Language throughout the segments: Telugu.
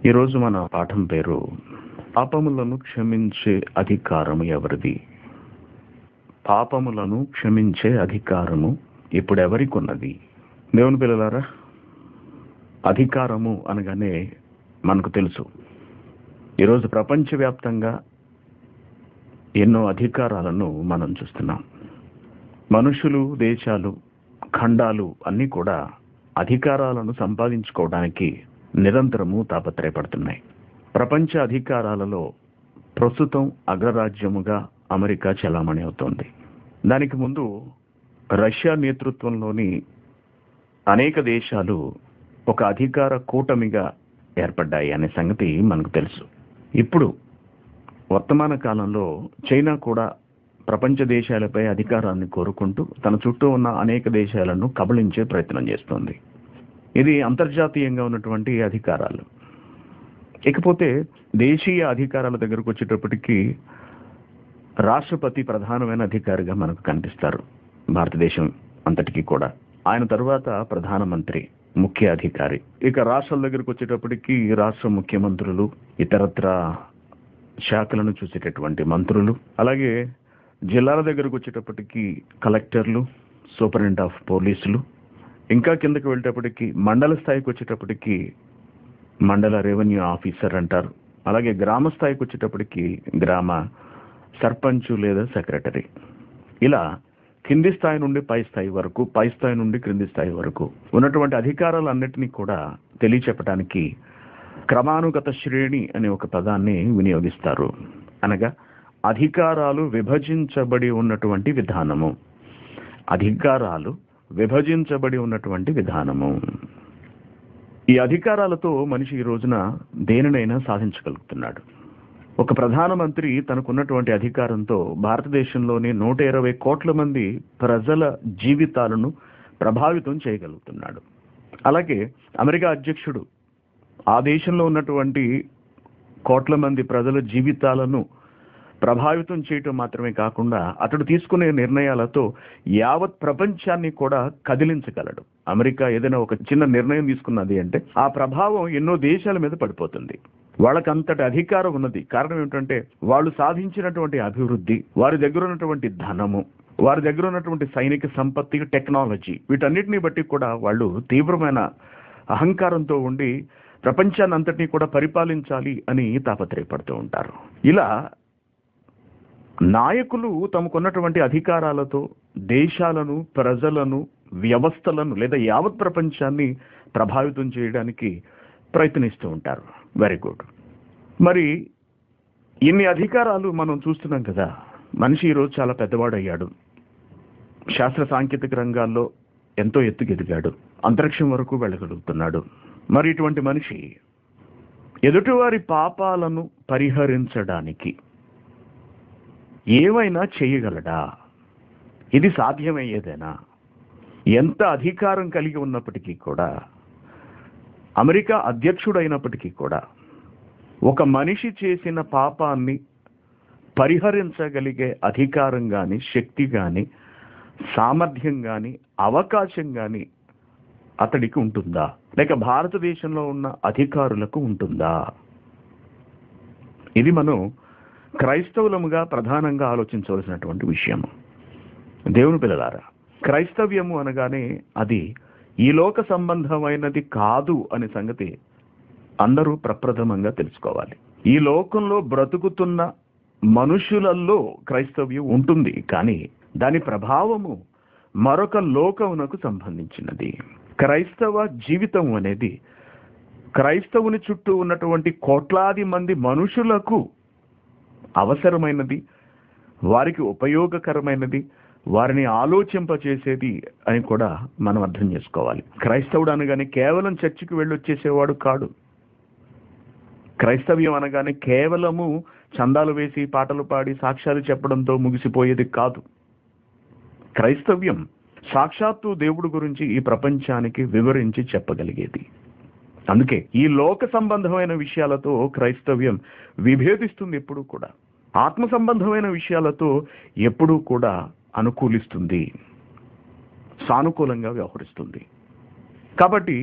ఈరోజు మన పాఠం పేరు పాపములను క్షమించే అధికారము ఎవరిది పాపములను క్షమించే అధికారము ఇప్పుడు ఎవరికి ఉన్నది దేవుని పిల్లలారా అధికారము అనగానే మనకు తెలుసు ఈరోజు ప్రపంచవ్యాప్తంగా ఎన్నో అధికారాలను మనం చూస్తున్నాం మనుషులు దేశాలు ఖండాలు అన్నీ కూడా అధికారాలను సంపాదించుకోవడానికి నిరంతరము తాపత్రయపడుతున్నాయి ప్రపంచ అధికారాలలో ప్రస్తుతం అగ్రరాజ్యముగా అమెరికా చలామణి అవుతోంది దానికి ముందు రష్యా నేతృత్వంలోని అనేక దేశాలు ఒక అధికార కూటమిగా ఏర్పడ్డాయి అనే సంగతి మనకు తెలుసు ఇప్పుడు వర్తమాన కాలంలో చైనా కూడా ప్రపంచ దేశాలపై అధికారాన్ని కోరుకుంటూ తన చుట్టూ ఉన్న అనేక దేశాలను కబళించే ప్రయత్నం చేస్తోంది ఇది అంతర్జాతీయంగా ఉన్నటువంటి అధికారాలు ఇకపోతే దేశీయ అధికారాల దగ్గరకు వచ్చేటప్పటికి రాష్ట్రపతి ప్రధానమైన అధికారిగా మనకు కనిపిస్తారు భారతదేశం అంతటికి కూడా ఆయన తరువాత ప్రధానమంత్రి ముఖ్య అధికారి ఇక రాష్ట్రాల దగ్గరకు వచ్చేటప్పటికి రాష్ట్ర ముఖ్యమంత్రులు ఇతరత్ర శాఖలను చూసేటటువంటి మంత్రులు అలాగే జిల్లాల దగ్గరకు వచ్చేటప్పటికి కలెక్టర్లు సూపరింటెండెంట్ ఆఫ్ పోలీసులు ఇంకా కిందకి వెళ్ళేటప్పటికి మండల స్థాయికి వచ్చేటప్పటికి మండల రెవెన్యూ ఆఫీసర్ అంటారు అలాగే గ్రామ స్థాయికి వచ్చేటప్పటికి గ్రామ సర్పంచ్ లేదా సెక్రటరీ ఇలా కింది స్థాయి నుండి పై స్థాయి వరకు పై స్థాయి నుండి క్రింది స్థాయి వరకు ఉన్నటువంటి అధికారాలన్నిటినీ కూడా తెలియచెప్పడానికి క్రమానుగత శ్రేణి అనే ఒక పదాన్ని వినియోగిస్తారు అనగా అధికారాలు విభజించబడి ఉన్నటువంటి విధానము అధికారాలు విభజించబడి ఉన్నటువంటి విధానము ఈ అధికారాలతో మనిషి ఈ రోజున దేనినైనా సాధించగలుగుతున్నాడు ఒక ప్రధానమంత్రి తనకున్నటువంటి అధికారంతో భారతదేశంలోని నూట ఇరవై కోట్ల మంది ప్రజల జీవితాలను ప్రభావితం చేయగలుగుతున్నాడు అలాగే అమెరికా అధ్యక్షుడు ఆ దేశంలో ఉన్నటువంటి కోట్ల మంది ప్రజల జీవితాలను ప్రభావితం చేయటం మాత్రమే కాకుండా అతడు తీసుకునే నిర్ణయాలతో యావత్ ప్రపంచాన్ని కూడా కదిలించగలడు అమెరికా ఏదైనా ఒక చిన్న నిర్ణయం తీసుకున్నది అంటే ఆ ప్రభావం ఎన్నో దేశాల మీద పడిపోతుంది వాళ్ళకి అంతటి అధికారం ఉన్నది కారణం ఏమిటంటే వాళ్ళు సాధించినటువంటి అభివృద్ధి వారి దగ్గర ఉన్నటువంటి ధనము వారి దగ్గర ఉన్నటువంటి సైనిక సంపత్తి టెక్నాలజీ వీటన్నిటిని బట్టి కూడా వాళ్ళు తీవ్రమైన అహంకారంతో ఉండి ప్రపంచాన్ని అంతటినీ కూడా పరిపాలించాలి అని తాపత్రయపడుతూ ఉంటారు ఇలా నాయకులు తమకున్నటువంటి అధికారాలతో దేశాలను ప్రజలను వ్యవస్థలను లేదా యావత్ ప్రపంచాన్ని ప్రభావితం చేయడానికి ప్రయత్నిస్తూ ఉంటారు వెరీ గుడ్ మరి ఇన్ని అధికారాలు మనం చూస్తున్నాం కదా మనిషి ఈరోజు చాలా పెద్దవాడయ్యాడు శాస్త్ర సాంకేతిక రంగాల్లో ఎంతో ఎత్తుకెదిగాడు అంతరిక్షం వరకు వెళ్ళగలుగుతున్నాడు మరి ఇటువంటి మనిషి ఎదుటివారి పాపాలను పరిహరించడానికి ఏమైనా చేయగలడా ఇది సాధ్యమయ్యేదేనా ఎంత అధికారం కలిగి ఉన్నప్పటికీ కూడా అమెరికా అధ్యక్షుడైనప్పటికీ కూడా ఒక మనిషి చేసిన పాపాన్ని పరిహరించగలిగే అధికారం కానీ శక్తి కానీ సామర్థ్యం కానీ అవకాశం కానీ అతడికి ఉంటుందా లేక భారతదేశంలో ఉన్న అధికారులకు ఉంటుందా ఇది మనం క్రైస్తవులముగా ప్రధానంగా ఆలోచించవలసినటువంటి విషయం దేవుని పిల్లలారా క్రైస్తవ్యము అనగానే అది ఈ లోక సంబంధమైనది కాదు అనే సంగతి అందరూ ప్రప్రథమంగా తెలుసుకోవాలి ఈ లోకంలో బ్రతుకుతున్న మనుషులలో క్రైస్తవ్యం ఉంటుంది కానీ దాని ప్రభావము మరొక లోకమునకు సంబంధించినది క్రైస్తవ జీవితం అనేది క్రైస్తవుని చుట్టూ ఉన్నటువంటి కోట్లాది మంది మనుషులకు అవసరమైనది వారికి ఉపయోగకరమైనది వారిని ఆలోచింపచేసేది అని కూడా మనం అర్థం చేసుకోవాలి క్రైస్తవుడు అనగానే కేవలం చర్చికి వెళ్ళొచ్చేసేవాడు కాడు క్రైస్తవ్యం అనగానే కేవలము చందాలు వేసి పాటలు పాడి సాక్ష్యాలు చెప్పడంతో ముగిసిపోయేది కాదు క్రైస్తవ్యం సాక్షాత్తు దేవుడి గురించి ఈ ప్రపంచానికి వివరించి చెప్పగలిగేది అందుకే ఈ లోక సంబంధమైన విషయాలతో క్రైస్తవ్యం విభేదిస్తుంది ఎప్పుడూ కూడా ఆత్మ సంబంధమైన విషయాలతో ఎప్పుడూ కూడా అనుకూలిస్తుంది సానుకూలంగా వ్యవహరిస్తుంది కాబట్టి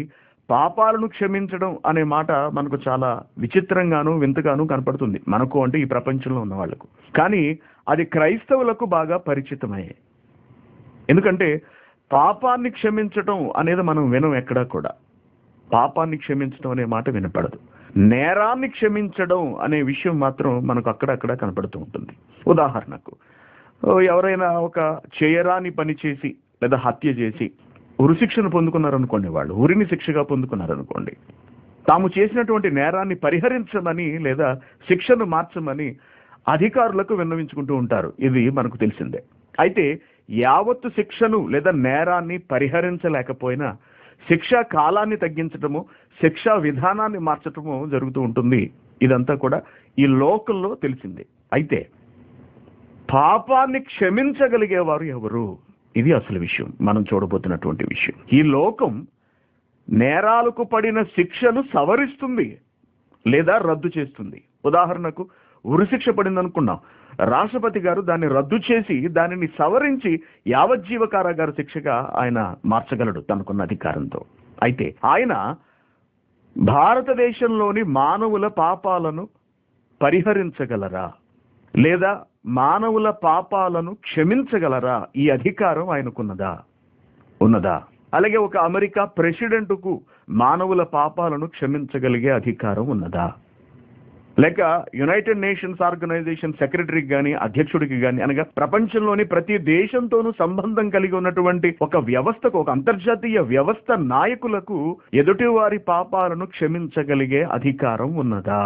పాపాలను క్షమించడం అనే మాట మనకు చాలా విచిత్రంగాను వింతగాను కనపడుతుంది మనకు అంటే ఈ ప్రపంచంలో ఉన్న వాళ్ళకు కానీ అది క్రైస్తవులకు బాగా పరిచితమయ్యే ఎందుకంటే పాపాన్ని క్షమించటం అనేది మనం వినం ఎక్కడా కూడా పాపాన్ని క్షమించడం అనే మాట వినపడదు నేరాన్ని క్షమించడం అనే విషయం మాత్రం మనకు అక్కడక్కడ కనపడుతూ ఉంటుంది ఉదాహరణకు ఓ ఎవరైనా ఒక చేయరాని పని చేసి లేదా హత్య చేసి ఉరిశిక్షను పొందుకున్నారనుకోండి వాళ్ళు ఉరిని శిక్షగా పొందుకున్నారనుకోండి తాము చేసినటువంటి నేరాన్ని పరిహరించమని లేదా శిక్షను మార్చమని అధికారులకు విన్నవించుకుంటూ ఉంటారు ఇది మనకు తెలిసిందే అయితే యావత్తు శిక్షను లేదా నేరాన్ని పరిహరించలేకపోయినా శిక్షా కాలాన్ని తగ్గించటము శిక్షా విధానాన్ని మార్చటము జరుగుతూ ఉంటుంది ఇదంతా కూడా ఈ లోకంలో తెలిసిందే అయితే పాపాన్ని క్షమించగలిగేవారు ఎవరు ఇది అసలు విషయం మనం చూడబోతున్నటువంటి విషయం ఈ లోకం నేరాలకు పడిన శిక్షను సవరిస్తుంది లేదా రద్దు చేస్తుంది ఉదాహరణకు ఉరిశిక్ష పడింది అనుకున్నాం రాష్ట్రపతి గారు దాన్ని రద్దు చేసి దానిని సవరించి యావజ్జీవ కారాగార శిక్షగా ఆయన మార్చగలడు తనకున్న అధికారంతో అయితే ఆయన భారతదేశంలోని మానవుల పాపాలను పరిహరించగలరా లేదా మానవుల పాపాలను క్షమించగలరా ఈ అధికారం ఆయనకున్నదా ఉన్నదా అలాగే ఒక అమెరికా ప్రెసిడెంట్కు మానవుల పాపాలను క్షమించగలిగే అధికారం ఉన్నదా లేక యునైటెడ్ నేషన్స్ ఆర్గనైజేషన్ సెక్రటరీకి కానీ అధ్యక్షుడికి కానీ అనగా ప్రపంచంలోని ప్రతి దేశంతోనూ సంబంధం కలిగి ఉన్నటువంటి ఒక వ్యవస్థకు ఒక అంతర్జాతీయ వ్యవస్థ నాయకులకు ఎదుటివారి పాపాలను క్షమించగలిగే అధికారం ఉన్నదా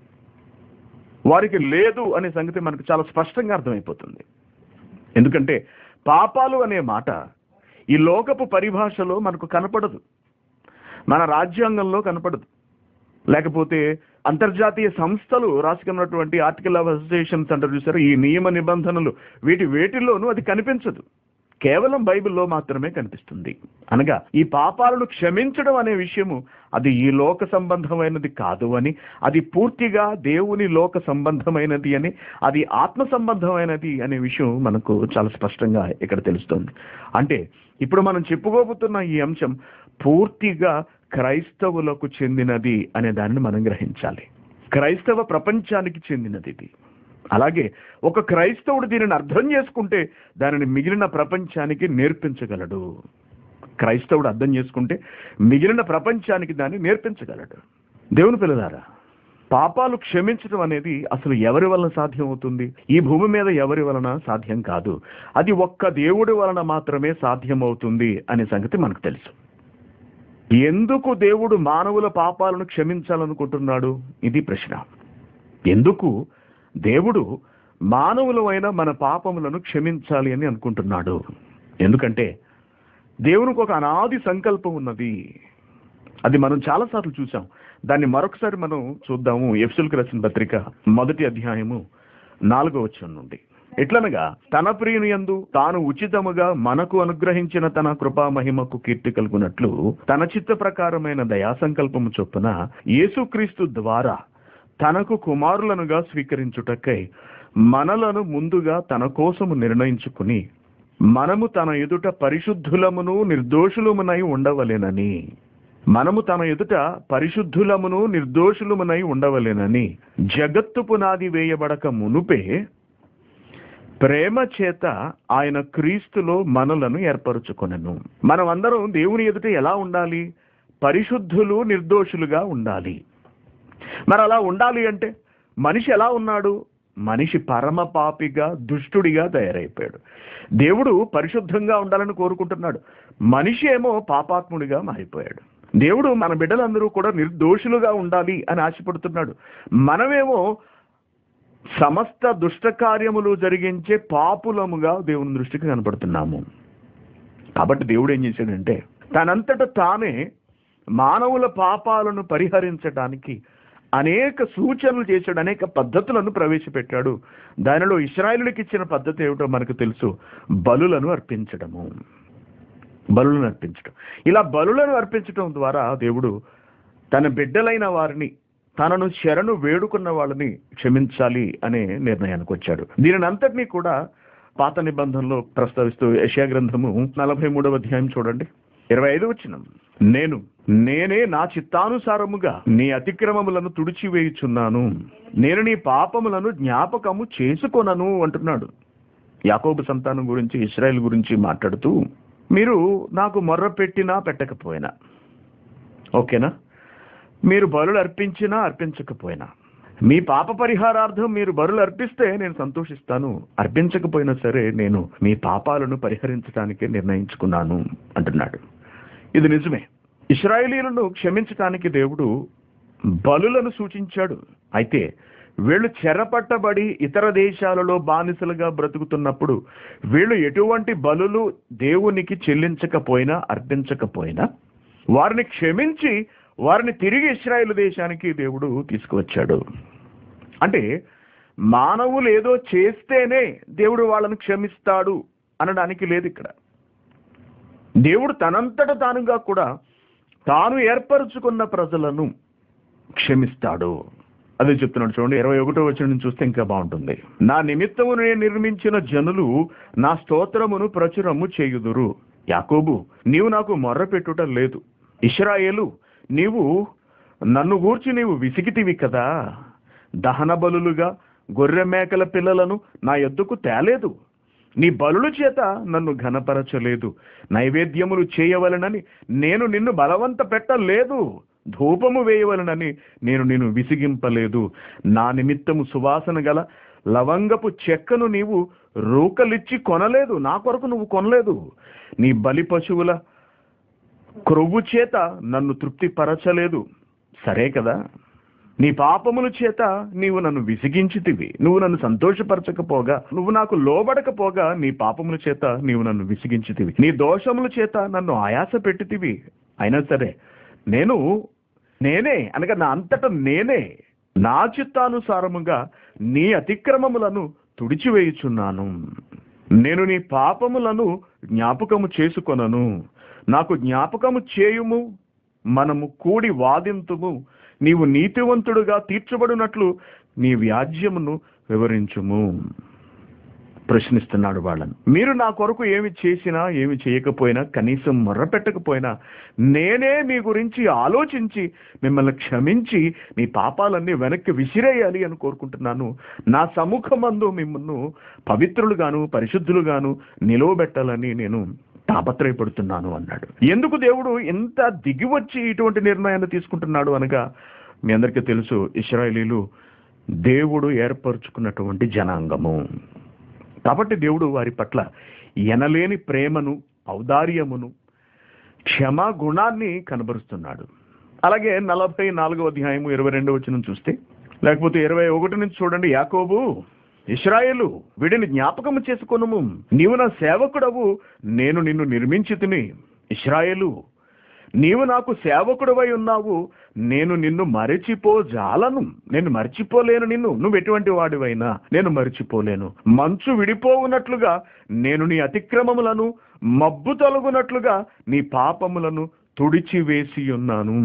వారికి లేదు అనే సంగతి మనకు చాలా స్పష్టంగా అర్థమైపోతుంది ఎందుకంటే పాపాలు అనే మాట ఈ లోకపు పరిభాషలో మనకు కనపడదు మన రాజ్యాంగంలో కనపడదు లేకపోతే అంతర్జాతీయ సంస్థలు రాసుకున్నటువంటి ఆర్టికల్ ఆఫ్ అసోసియేషన్స్ అంటారు చూసారు ఈ నియమ నిబంధనలు వీటి వేటిల్లోనూ అది కనిపించదు కేవలం బైబిల్లో మాత్రమే కనిపిస్తుంది అనగా ఈ పాపాలను క్షమించడం అనే విషయము అది ఈ లోక సంబంధమైనది కాదు అని అది పూర్తిగా దేవుని లోక సంబంధమైనది అని అది ఆత్మ సంబంధమైనది అనే విషయం మనకు చాలా స్పష్టంగా ఇక్కడ తెలుస్తుంది అంటే ఇప్పుడు మనం చెప్పుకోబోతున్న ఈ అంశం పూర్తిగా క్రైస్తవులకు చెందినది అనే దానిని మనం గ్రహించాలి క్రైస్తవ ప్రపంచానికి చెందినది ఇది అలాగే ఒక క్రైస్తవుడు దీనిని అర్థం చేసుకుంటే దానిని మిగిలిన ప్రపంచానికి నేర్పించగలడు క్రైస్తవుడు అర్థం చేసుకుంటే మిగిలిన ప్రపంచానికి దాన్ని నేర్పించగలడు దేవుని పిల్లలారా పాపాలు క్షమించడం అనేది అసలు ఎవరి వలన సాధ్యం అవుతుంది ఈ భూమి మీద ఎవరి వలన సాధ్యం కాదు అది ఒక్క దేవుడి వలన మాత్రమే సాధ్యమవుతుంది అనే సంగతి మనకు తెలుసు ఎందుకు దేవుడు మానవుల పాపాలను క్షమించాలనుకుంటున్నాడు ఇది ప్రశ్న ఎందుకు దేవుడు మానవులమైన మన పాపములను క్షమించాలి అని అనుకుంటున్నాడు ఎందుకంటే దేవునికి ఒక అనాది సంకల్పం ఉన్నది అది మనం చాలాసార్లు చూసాం దాన్ని మరొకసారి మనం చూద్దాము ఎఫ్సుల్కి రాసిన పత్రిక మొదటి అధ్యాయము నాలుగో వచనం నుండి ఎట్లనగా తన ప్రియుని యందు తాను ఉచితముగా మనకు అనుగ్రహించిన తన కృపా మహిమకు కీర్తి కలుగునట్లు తన చిత్త ప్రకారమైన దయా సంకల్పము చొప్పున యేసుక్రీస్తు ద్వారా తనకు కుమారులనుగా స్వీకరించుటకై మనలను ముందుగా తన కోసము నిర్ణయించుకుని మనము తన ఎదుట పరిశుద్ధులమును నిర్దోషులమునై ఉండవలెనని మనము తన ఎదుట పరిశుద్ధులమును నిర్దోషులమునై ఉండవలెనని జగత్తు పునాది వేయబడక మునుపే ప్రేమ చేత ఆయన క్రీస్తులో మనలను ఏర్పరచుకొనెను మనం అందరం దేవుని ఎదుట ఎలా ఉండాలి పరిశుద్ధులు నిర్దోషులుగా ఉండాలి మరి అలా ఉండాలి అంటే మనిషి ఎలా ఉన్నాడు మనిషి పరమ పాపిగా దుష్టుడిగా తయారైపోయాడు దేవుడు పరిశుద్ధంగా ఉండాలని కోరుకుంటున్నాడు మనిషి ఏమో పాపాత్ముడిగా మారిపోయాడు దేవుడు మన బిడ్డలందరూ కూడా నిర్దోషులుగా ఉండాలి అని ఆశపడుతున్నాడు మనమేమో సమస్త దుష్ట కార్యములు జరిగించే పాపులముగా దేవుని దృష్టికి కనపడుతున్నాము కాబట్టి దేవుడు ఏం చేశాడంటే తనంతట తానే మానవుల పాపాలను పరిహరించడానికి అనేక సూచనలు చేశాడు అనేక పద్ధతులను ప్రవేశపెట్టాడు దానిలో ఇస్రాయేలులకు ఇచ్చిన పద్ధతి ఏమిటో మనకు తెలుసు బలులను అర్పించడము బలులను అర్పించడం ఇలా బలులను అర్పించడం ద్వారా దేవుడు తన బిడ్డలైన వారిని తనను శరణు వేడుకున్న వాళ్ళని క్షమించాలి అనే నిర్ణయానికి వచ్చాడు దీనిని అంతటినీ కూడా పాత నిబంధనలో ప్రస్తావిస్తూ యశా గ్రంథము నలభై మూడవ అధ్యాయం చూడండి ఇరవై ఐదు వచ్చిన నేను నేనే నా చిత్తానుసారముగా నీ అతిక్రమములను తుడిచివేయుచున్నాను నేను నీ పాపములను జ్ఞాపకము చేసుకొనను అంటున్నాడు యాకోబు సంతానం గురించి ఇస్రాయేల్ గురించి మాట్లాడుతూ మీరు నాకు మొర్ర పెట్టినా పెట్టకపోయినా ఓకేనా మీరు బలులు అర్పించినా అర్పించకపోయినా మీ పాప పరిహారార్థం మీరు బరులు అర్పిస్తే నేను సంతోషిస్తాను అర్పించకపోయినా సరే నేను మీ పాపాలను పరిహరించడానికి నిర్ణయించుకున్నాను అంటున్నాడు ఇది నిజమే ఇస్రాయేలీలను క్షమించటానికి దేవుడు బలులను సూచించాడు అయితే వీళ్ళు చెరపట్టబడి ఇతర దేశాలలో బానిసలుగా బ్రతుకుతున్నప్పుడు వీళ్ళు ఎటువంటి బలులు దేవునికి చెల్లించకపోయినా అర్పించకపోయినా వారిని క్షమించి వారిని తిరిగి ఇస్రాయేల్ దేశానికి దేవుడు తీసుకువచ్చాడు అంటే మానవులు ఏదో చేస్తేనే దేవుడు వాళ్ళని క్షమిస్తాడు అనడానికి లేదు ఇక్కడ దేవుడు తనంతట తానుగా కూడా తాను ఏర్పరచుకున్న ప్రజలను క్షమిస్తాడు అదే చెప్తున్నాడు చూడండి ఇరవై ఒకటో వచ్చిన నుంచి చూస్తే ఇంకా బాగుంటుంది నా నిమిత్తము నేను నిర్మించిన జనులు నా స్తోత్రమును ప్రచురము చేయుదురు యాకోబు నీవు నాకు మొర్ర పెట్టుట లేదు ఇస్రాయేలు నీవు నన్ను గూర్చి నీవు విసిగితివి కదా దహన బలులుగా గొర్రె మేకల పిల్లలను నా ఎద్దుకు తేలేదు నీ బలుల చేత నన్ను ఘనపరచలేదు నైవేద్యములు చేయవలనని నేను నిన్ను బలవంత పెట్టలేదు ధూపము వేయవలనని నేను నిన్ను విసిగింపలేదు నా నిమిత్తము సువాసన గల లవంగపు చెక్కను నీవు రూకలిచ్చి కొనలేదు నా కొరకు నువ్వు కొనలేదు నీ బలి పశువుల క్రొవ్వు చేత నన్ను తృప్తిపరచలేదు సరే కదా నీ పాపముల చేత నీవు నన్ను విసిగించితివి నువ్వు నన్ను సంతోషపరచకపోగా నువ్వు నాకు లోబడకపోగా నీ పాపముల చేత నీవు నన్ను విసిగించితివి నీ దోషముల చేత నన్ను ఆయాస పెట్టితివి అయినా సరే నేను నేనే అనగా నా అంతట నేనే నా చిత్తానుసారముగా నీ అతిక్రమములను తుడిచివేయుచున్నాను నేను నీ పాపములను జ్ఞాపకము చేసుకొనను నాకు జ్ఞాపకము చేయుము మనము కూడి వాదింతుము నీవు నీతివంతుడుగా తీర్చబడినట్లు నీ వ్యాజ్యమును వివరించుము ప్రశ్నిస్తున్నాడు వాళ్ళను మీరు నా కొరకు ఏమి చేసినా ఏమి చేయకపోయినా కనీసం మొర్ర పెట్టకపోయినా నేనే మీ గురించి ఆలోచించి మిమ్మల్ని క్షమించి మీ పాపాలన్నీ వెనక్కి విసిరేయాలి అని కోరుకుంటున్నాను నా సముఖమందు మిమ్మల్ని పవిత్రులుగాను పరిశుద్ధులుగాను నిలవబెట్టాలని నేను తాపత్రయపడుతున్నాను అన్నాడు ఎందుకు దేవుడు ఎంత దిగి వచ్చి ఇటువంటి నిర్ణయాన్ని తీసుకుంటున్నాడు అనగా మీ అందరికీ తెలుసు ఇస్రాయేలీలు దేవుడు ఏర్పరచుకున్నటువంటి జనాంగము కాబట్టి దేవుడు వారి పట్ల ఎనలేని ప్రేమను ఔదార్యమును క్షమా గుణాన్ని కనబరుస్తున్నాడు అలాగే నలభై నాలుగో అధ్యాయము ఇరవై రెండో వచ్చిన చూస్తే లేకపోతే ఇరవై ఒకటి నుంచి చూడండి యాకోబు ఇస్రాయేలు వీడిని జ్ఞాపకము చేసుకొనుము నీవు నా సేవకుడవు నేను నిన్ను నిర్మించి తిని ఇస్రాయేలు నీవు నాకు సేవకుడవై ఉన్నావు నేను నిన్ను మరచిపోజాలను నేను మర్చిపోలేను నిన్ను నువ్వు ఎటువంటి వాడివైనా నేను మర్చిపోలేను మంచు విడిపోవునట్లుగా నేను నీ అతిక్రమములను మబ్బు తొలగునట్లుగా నీ పాపములను తుడిచివేసి ఉన్నాను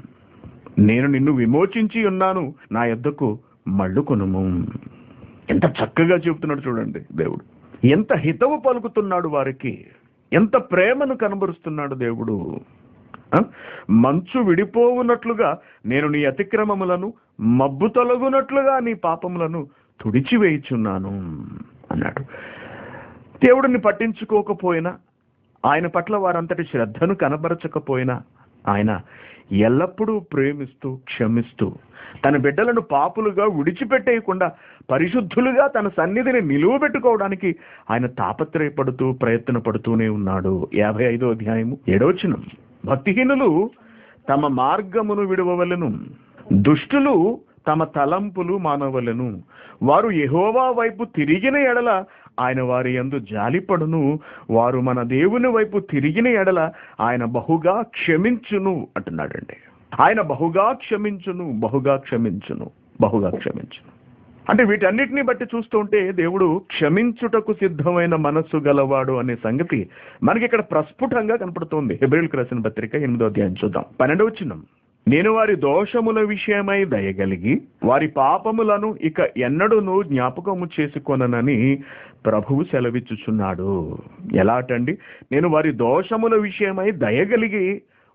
నేను నిన్ను విమోచించి ఉన్నాను నా యొద్దకు మళ్ళుకొనుము ఎంత చక్కగా చెబుతున్నాడు చూడండి దేవుడు ఎంత హితవు పలుకుతున్నాడు వారికి ఎంత ప్రేమను కనబరుస్తున్నాడు దేవుడు ఆ? మంచు విడిపోవునట్లుగా నేను నీ అతిక్రమములను మబ్బు తొలగునట్లుగా నీ పాపములను తుడిచివేయుచున్నాను అన్నాడు దేవుడిని పట్టించుకోకపోయినా ఆయన పట్ల వారంతటి శ్రద్ధను కనబరచకపోయినా ఆయన ఎల్లప్పుడూ ప్రేమిస్తూ క్షమిస్తూ తన బిడ్డలను పాపులుగా విడిచిపెట్టేయకుండా పరిశుద్ధులుగా తన సన్నిధిని నిలువబెట్టుకోవడానికి ఆయన తాపత్రయపడుతూ ప్రయత్నపడుతూనే ఉన్నాడు యాభై ఐదో అధ్యాయము ఏడవచనం భక్తిహీనులు తమ మార్గమును విడవవలెను దుష్టులు తమ తలంపులు మానవలెను వారు యెహోవా వైపు తిరిగిన ఎడల ఆయన వారి యందు జాలిపడును వారు మన దేవుని వైపు తిరిగిన ఎడల ఆయన బహుగా క్షమించును అంటున్నాడండి ఆయన బహుగా క్షమించును బహుగా క్షమించును బహుగా క్షమించును అంటే వీటన్నిటిని బట్టి చూస్తుంటే దేవుడు క్షమించుటకు సిద్ధమైన మనస్సు గలవాడు అనే సంగతి మనకి ఇక్కడ ప్రస్ఫుటంగా కనపడుతోంది హెబ్రిల్ రాసిన పత్రిక ఎనిమిదో అధ్యాయం చూద్దాం పన్నెండవ చిన్నం నేను వారి దోషముల విషయమై దయగలిగి వారి పాపములను ఇక ఎన్నడూను జ్ఞాపకము చేసుకొననని ప్రభువు సెలవిచ్చుచున్నాడు ఎలాటండి నేను వారి దోషముల విషయమై దయగలిగి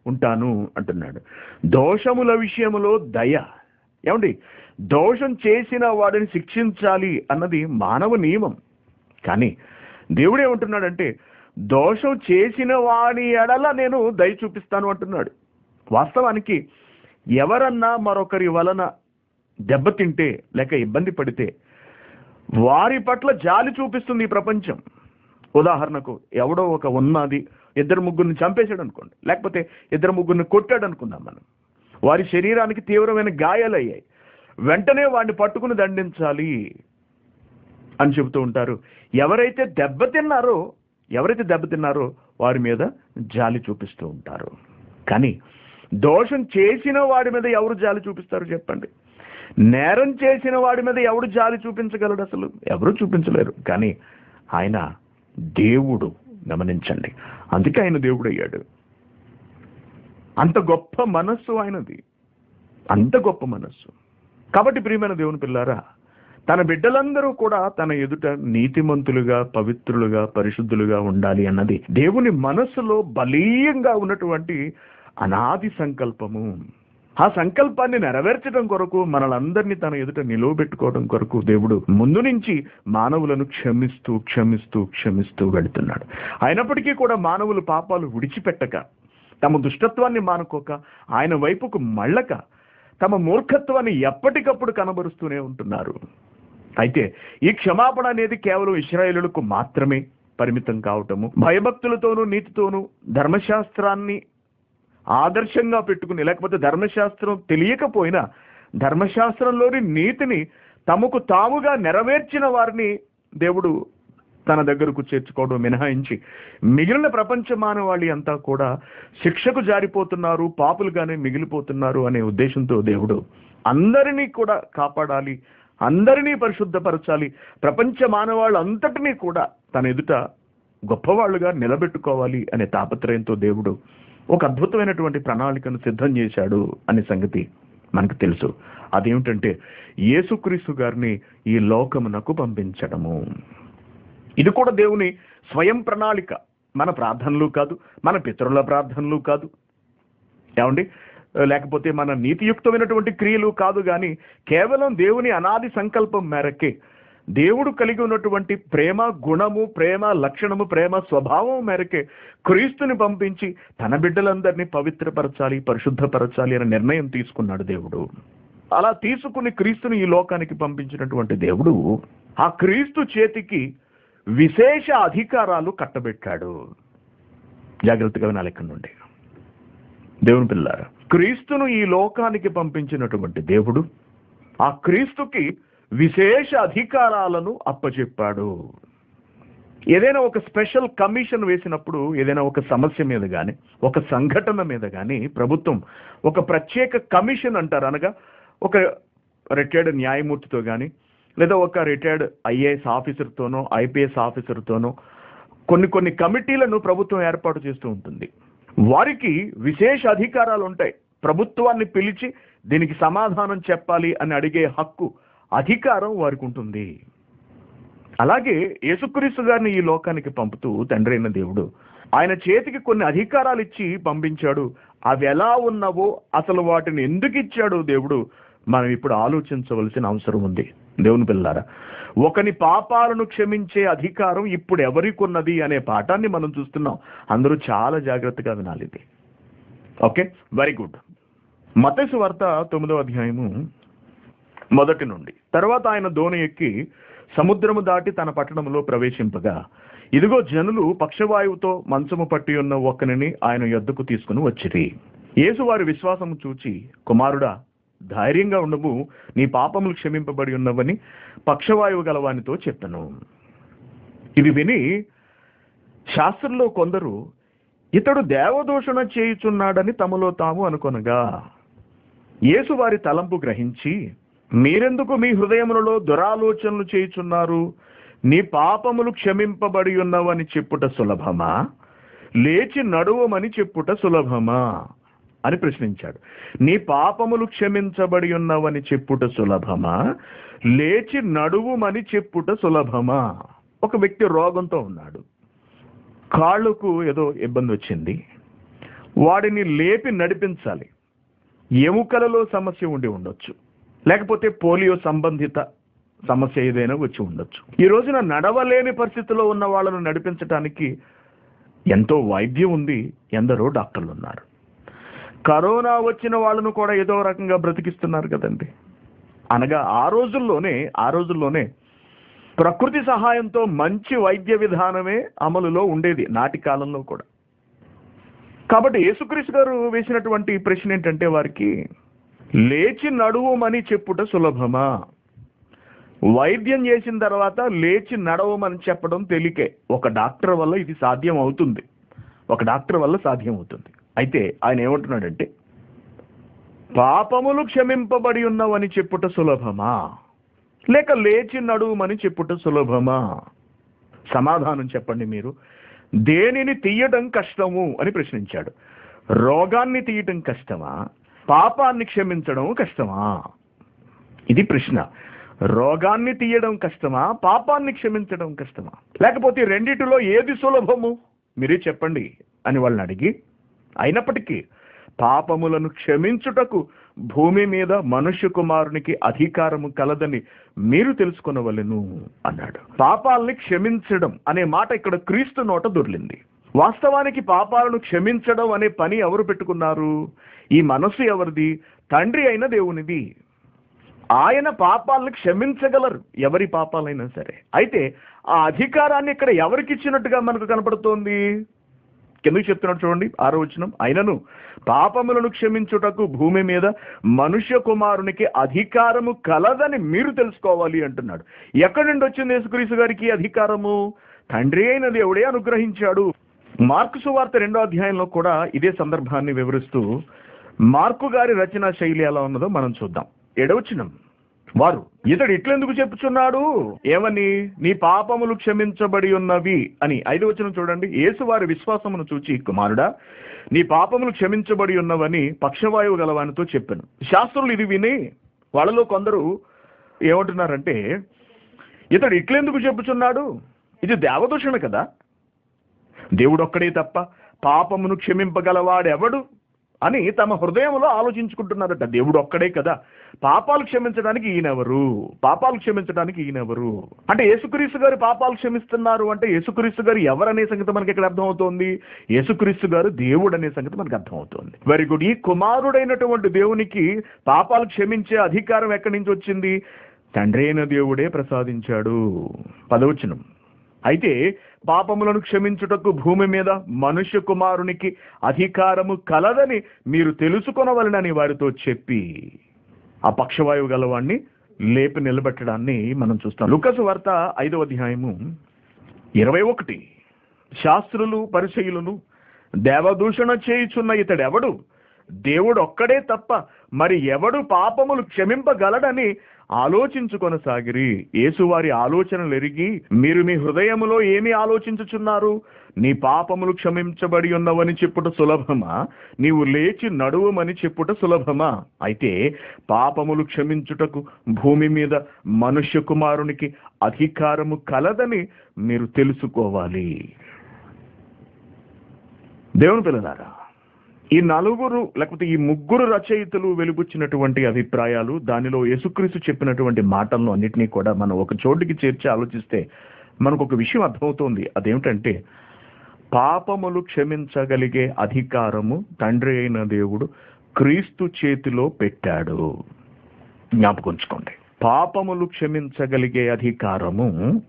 ఉంటాను అంటున్నాడు దోషముల విషయములో దయ ఏమండి దోషం చేసిన వాడిని శిక్షించాలి అన్నది మానవ నియమం కానీ దేవుడు ఏమంటున్నాడంటే దోషం చేసిన వాడి ఎడల నేను దయ చూపిస్తాను అంటున్నాడు వాస్తవానికి ఎవరన్నా మరొకరి వలన దెబ్బతింటే లేక ఇబ్బంది పడితే వారి పట్ల జాలి చూపిస్తుంది ఈ ప్రపంచం ఉదాహరణకు ఎవడో ఒక ఉన్నది ఇద్దరు ముగ్గురిని చంపేశాడు అనుకోండి లేకపోతే ఇద్దరు ముగ్గురిని కొట్టాడు అనుకుందాం మనం వారి శరీరానికి తీవ్రమైన గాయాలయ్యాయి వెంటనే వాడిని పట్టుకుని దండించాలి అని చెబుతూ ఉంటారు ఎవరైతే దెబ్బతిన్నారో ఎవరైతే దెబ్బతిన్నారో వారి మీద జాలి చూపిస్తూ ఉంటారు కానీ దోషం చేసిన వాడి మీద ఎవరు జాలి చూపిస్తారు చెప్పండి నేరం చేసిన వాడి మీద ఎవడు జాలి చూపించగలడు అసలు ఎవరు చూపించలేరు కానీ ఆయన దేవుడు గమనించండి అందుకే ఆయన దేవుడు అయ్యాడు అంత గొప్ప మనస్సు ఆయనది అంత గొప్ప మనస్సు కాబట్టి ప్రియమైన దేవుని పిల్లారా తన బిడ్డలందరూ కూడా తన ఎదుట నీతిమంతులుగా పవిత్రులుగా పరిశుద్ధులుగా ఉండాలి అన్నది దేవుని మనస్సులో బలీయంగా ఉన్నటువంటి అనాది సంకల్పము ఆ సంకల్పాన్ని నెరవేర్చడం కొరకు మనలందరినీ తన ఎదుట నిలువబెట్టుకోవడం కొరకు దేవుడు ముందు నుంచి మానవులను క్షమిస్తూ క్షమిస్తూ క్షమిస్తూ వెళుతున్నాడు అయినప్పటికీ కూడా మానవులు పాపాలు విడిచిపెట్టక తమ దుష్టత్వాన్ని మానుకోక ఆయన వైపుకు మళ్ళక తమ మూర్ఖత్వాన్ని ఎప్పటికప్పుడు కనబరుస్తూనే ఉంటున్నారు అయితే ఈ క్షమాపణ అనేది కేవలం ఇస్రాయేలులకు మాత్రమే పరిమితం కావటము భయభక్తులతోనూ నీతితోనూ ధర్మశాస్త్రాన్ని ఆదర్శంగా పెట్టుకుని లేకపోతే ధర్మశాస్త్రం తెలియకపోయినా ధర్మశాస్త్రంలోని నీతిని తమకు తాముగా నెరవేర్చిన వారిని దేవుడు తన దగ్గరకు చేర్చుకోవడం మినహాయించి మిగిలిన ప్రపంచ మానవాళి అంతా కూడా శిక్షకు జారిపోతున్నారు పాపులుగానే మిగిలిపోతున్నారు అనే ఉద్దేశంతో దేవుడు అందరినీ కూడా కాపాడాలి అందరినీ పరిశుద్ధపరచాలి ప్రపంచ మానవాళ్ళు అంతటినీ కూడా తన ఎదుట గొప్పవాళ్ళుగా నిలబెట్టుకోవాలి అనే తాపత్రయంతో దేవుడు ఒక అద్భుతమైనటువంటి ప్రణాళికను సిద్ధం చేశాడు అనే సంగతి మనకు తెలుసు అదేమిటంటే యేసుక్రీస్తు గారిని ఈ లోకమునకు పంపించడము ఇది కూడా దేవుని స్వయం ప్రణాళిక మన ప్రార్థనలు కాదు మన పితరుల ప్రార్థనలు కాదు ఏమండి లేకపోతే మన నీతియుక్తమైనటువంటి క్రియలు కాదు కానీ కేవలం దేవుని అనాది సంకల్పం మేరకే దేవుడు కలిగి ఉన్నటువంటి ప్రేమ గుణము ప్రేమ లక్షణము ప్రేమ స్వభావం మేరకే క్రీస్తుని పంపించి తన బిడ్డలందరినీ పవిత్రపరచాలి పరిశుద్ధపరచాలి అనే నిర్ణయం తీసుకున్నాడు దేవుడు అలా తీసుకుని క్రీస్తుని ఈ లోకానికి పంపించినటువంటి దేవుడు ఆ క్రీస్తు చేతికి విశేష అధికారాలు కట్టబెట్టాడు జాగ్రత్తగా వినాలి ఇక్కడ నుండి దేవుని పిల్లారా క్రీస్తును ఈ లోకానికి పంపించినటువంటి దేవుడు ఆ క్రీస్తుకి విశేష అధికారాలను అప్పచెప్పాడు ఏదైనా ఒక స్పెషల్ కమిషన్ వేసినప్పుడు ఏదైనా ఒక సమస్య మీద కానీ ఒక సంఘటన మీద కానీ ప్రభుత్వం ఒక ప్రత్యేక కమిషన్ అంటారు అనగా ఒక రిటైర్డ్ న్యాయమూర్తితో కానీ లేదా ఒక రిటైర్డ్ ఐఏఎస్ ఆఫీసర్తోనో ఐపీఎస్ ఆఫీసర్తోనో కొన్ని కొన్ని కమిటీలను ప్రభుత్వం ఏర్పాటు చేస్తూ ఉంటుంది వారికి విశేష అధికారాలు ఉంటాయి ప్రభుత్వాన్ని పిలిచి దీనికి సమాధానం చెప్పాలి అని అడిగే హక్కు అధికారం వారికి ఉంటుంది అలాగే యేసుక్రీస్తు గారిని ఈ లోకానికి పంపుతూ తండ్రి అయిన దేవుడు ఆయన చేతికి కొన్ని అధికారాలు ఇచ్చి పంపించాడు అవి ఎలా ఉన్నవో అసలు వాటిని ఎందుకు ఇచ్చాడు దేవుడు మనం ఇప్పుడు ఆలోచించవలసిన అవసరం ఉంది దేవుని పిల్లారా ఒకని పాపాలను క్షమించే అధికారం ఇప్పుడు ఎవరికి ఉన్నది అనే పాఠాన్ని మనం చూస్తున్నాం అందరూ చాలా జాగ్రత్తగా వినాలి ఇది ఓకే వెరీ గుడ్ మతసు వార్త తొమ్మిదవ అధ్యాయము మొదటి నుండి తర్వాత ఆయన దోణి ఎక్కి సముద్రము దాటి తన పట్టణంలో ప్రవేశింపగా ఇదిగో జనులు పక్షవాయువుతో మంచము పట్టి ఉన్న ఒకనిని ఆయన యొద్దకు తీసుకుని వచ్చిరి యేసు వారి విశ్వాసము చూచి కుమారుడా ధైర్యంగా ఉండవు నీ పాపములు క్షమింపబడి ఉన్నవని పక్షవాయువు గలవానితో చెప్పను ఇది విని శాస్త్రంలో కొందరు ఇతడు దేవదూషణ చేయుచున్నాడని తమలో తాము అనుకొనగా యేసు వారి తలంపు గ్రహించి మీరెందుకు మీ హృదయములలో దురాలోచనలు చేయుచున్నారు నీ పాపములు క్షమింపబడి ఉన్నవని చెప్పుట సులభమా లేచి నడువమని చెప్పుట సులభమా అని ప్రశ్నించాడు నీ పాపములు క్షమించబడి ఉన్నవని చెప్పుట సులభమా లేచి నడువుమని చెప్పుట సులభమా ఒక వ్యక్తి రోగంతో ఉన్నాడు కాళ్ళకు ఏదో ఇబ్బంది వచ్చింది వాడిని లేపి నడిపించాలి ఎముకలలో సమస్య ఉండి ఉండొచ్చు లేకపోతే పోలియో సంబంధిత సమస్య ఏదైనా వచ్చి ఉండొచ్చు ఈ రోజున నడవలేని పరిస్థితిలో ఉన్న వాళ్ళను నడిపించడానికి ఎంతో వైద్యం ఉంది ఎందరో డాక్టర్లు ఉన్నారు కరోనా వచ్చిన వాళ్ళను కూడా ఏదో రకంగా బ్రతికిస్తున్నారు కదండి అనగా ఆ రోజుల్లోనే ఆ రోజుల్లోనే ప్రకృతి సహాయంతో మంచి వైద్య విధానమే అమలులో ఉండేది నాటి కాలంలో కూడా కాబట్టి యేసుక్రీస్తు గారు వేసినటువంటి ప్రశ్న ఏంటంటే వారికి లేచి నడువమని చెప్పుట సులభమా వైద్యం చేసిన తర్వాత లేచి నడవమని చెప్పడం తేలికే ఒక డాక్టర్ వల్ల ఇది సాధ్యం అవుతుంది ఒక డాక్టర్ వల్ల సాధ్యం అవుతుంది అయితే ఆయన ఏమంటున్నాడంటే పాపములు క్షమింపబడి ఉన్నవని చెప్పుట సులభమా లేక లేచి నడువమని చెప్పుట సులభమా సమాధానం చెప్పండి మీరు దేనిని తీయడం కష్టము అని ప్రశ్నించాడు రోగాన్ని తీయటం కష్టమా పాపాన్ని క్షమించడం కష్టమా ఇది ప్రశ్న రోగాన్ని తీయడం కష్టమా పాపాన్ని క్షమించడం కష్టమా లేకపోతే రెండిటిలో ఏది సులభము మీరే చెప్పండి అని వాళ్ళని అడిగి అయినప్పటికీ పాపములను క్షమించుటకు భూమి మీద మనుష్య కుమారునికి అధికారము కలదని మీరు తెలుసుకొనవలెను అన్నాడు పాపాలని క్షమించడం అనే మాట ఇక్కడ క్రీస్తు నోట దొర్లింది వాస్తవానికి పాపాలను క్షమించడం అనే పని ఎవరు పెట్టుకున్నారు ఈ మనసు ఎవరిది తండ్రి అయిన దేవునిది ఆయన పాపాలను క్షమించగలరు ఎవరి పాపాలైనా సరే అయితే ఆ అధికారాన్ని ఇక్కడ ఎవరికి ఇచ్చినట్టుగా మనకు కనపడుతోంది కిందకి చెప్తున్నాడు చూడండి ఆరో వచనం అయినను పాపములను క్షమించుటకు భూమి మీద మనుష్య కుమారునికి అధికారము కలదని మీరు తెలుసుకోవాలి అంటున్నాడు ఎక్కడి నుండి వచ్చింది యేసుక్రీస్తు గారికి అధికారము తండ్రి అయిన దేవుడే అనుగ్రహించాడు మార్కు సువార్త రెండో అధ్యాయంలో కూడా ఇదే సందర్భాన్ని వివరిస్తూ మార్కు గారి రచనా శైలి ఎలా ఉన్నదో మనం చూద్దాం ఏడవచనం వారు ఇతడు ఇట్లెందుకు చెప్పుచున్నాడు ఏమని నీ పాపములు క్షమించబడి ఉన్నవి అని ఐదు వచనం చూడండి యేసు వారి విశ్వాసమును చూచి కుమారుడా నీ పాపములు క్షమించబడి ఉన్నవని పక్షవాయువు గలవానితో చెప్పాను శాస్త్రులు ఇది విని వాళ్ళలో కొందరు ఏమంటున్నారంటే ఇతడు ఇట్లెందుకు చెప్పుచున్నాడు ఇది దేవదూషణ కదా దేవుడొక్కడే తప్ప పాపమును క్షమింపగలవాడెవడు అని తమ హృదయంలో ఆలోచించుకుంటున్నారట దేవుడు ఒక్కడే కదా పాపాలు క్షమించడానికి ఈయనెవరు పాపాలు క్షమించడానికి ఈయనెవరు అంటే యేసుక్రీస్తు గారు పాపాలు క్షమిస్తున్నారు అంటే యేసుక్రీస్తు గారు ఎవరనే సంగతి మనకి ఇక్కడ అర్థమవుతోంది యేసుక్రీస్తు గారు దేవుడు అనే సంగతి మనకు అర్థమవుతోంది వెరీ గుడ్ ఈ కుమారుడైనటువంటి దేవునికి పాపాలు క్షమించే అధికారం ఎక్కడి నుంచి వచ్చింది తండ్రి అయిన దేవుడే ప్రసాదించాడు పదవచనం అయితే పాపములను క్షమించుటకు భూమి మీద మనుష్య కుమారునికి అధికారము కలదని మీరు తెలుసుకొనవలనని వారితో చెప్పి ఆ పక్షవాయువు గలవాణ్ణి లేపి నిలబెట్టడాన్ని మనం చూస్తాం లుకసు వార్త ఐదవ అధ్యాయము ఇరవై ఒకటి శాస్త్రులు పరిచయులను దేవదూషణ చేయుచున్న ఇతడెవడు దేవుడు ఒక్కడే తప్ప మరి ఎవడు పాపములు క్షమింపగలడని ఆలోచించుకొనసాగిరి యేసువారి ఆలోచనలు ఎరిగి మీరు మీ హృదయములో ఏమి ఆలోచించుచున్నారు నీ పాపములు క్షమించబడి ఉన్నవని చెప్పుట సులభమా నీవు లేచి నడువమని చెప్పుట సులభమా అయితే పాపములు క్షమించుటకు భూమి మీద మనుష్య కుమారునికి అధికారము కలదని మీరు తెలుసుకోవాలి దేవుని పిల్లలారా ఈ నలుగురు లేకపోతే ఈ ముగ్గురు రచయితలు వెలుగుచ్చినటువంటి అభిప్రాయాలు దానిలో యేసుక్రీస్తు చెప్పినటువంటి మాటలను అన్నిటినీ కూడా మనం ఒక చోటికి చేర్చి ఆలోచిస్తే మనకు ఒక విషయం అర్థమవుతోంది అదేమిటంటే పాపములు క్షమించగలిగే అధికారము తండ్రి అయిన దేవుడు క్రీస్తు చేతిలో పెట్టాడు జ్ఞాపకుంచుకోండి పాపములు క్షమించగలిగే అధికారము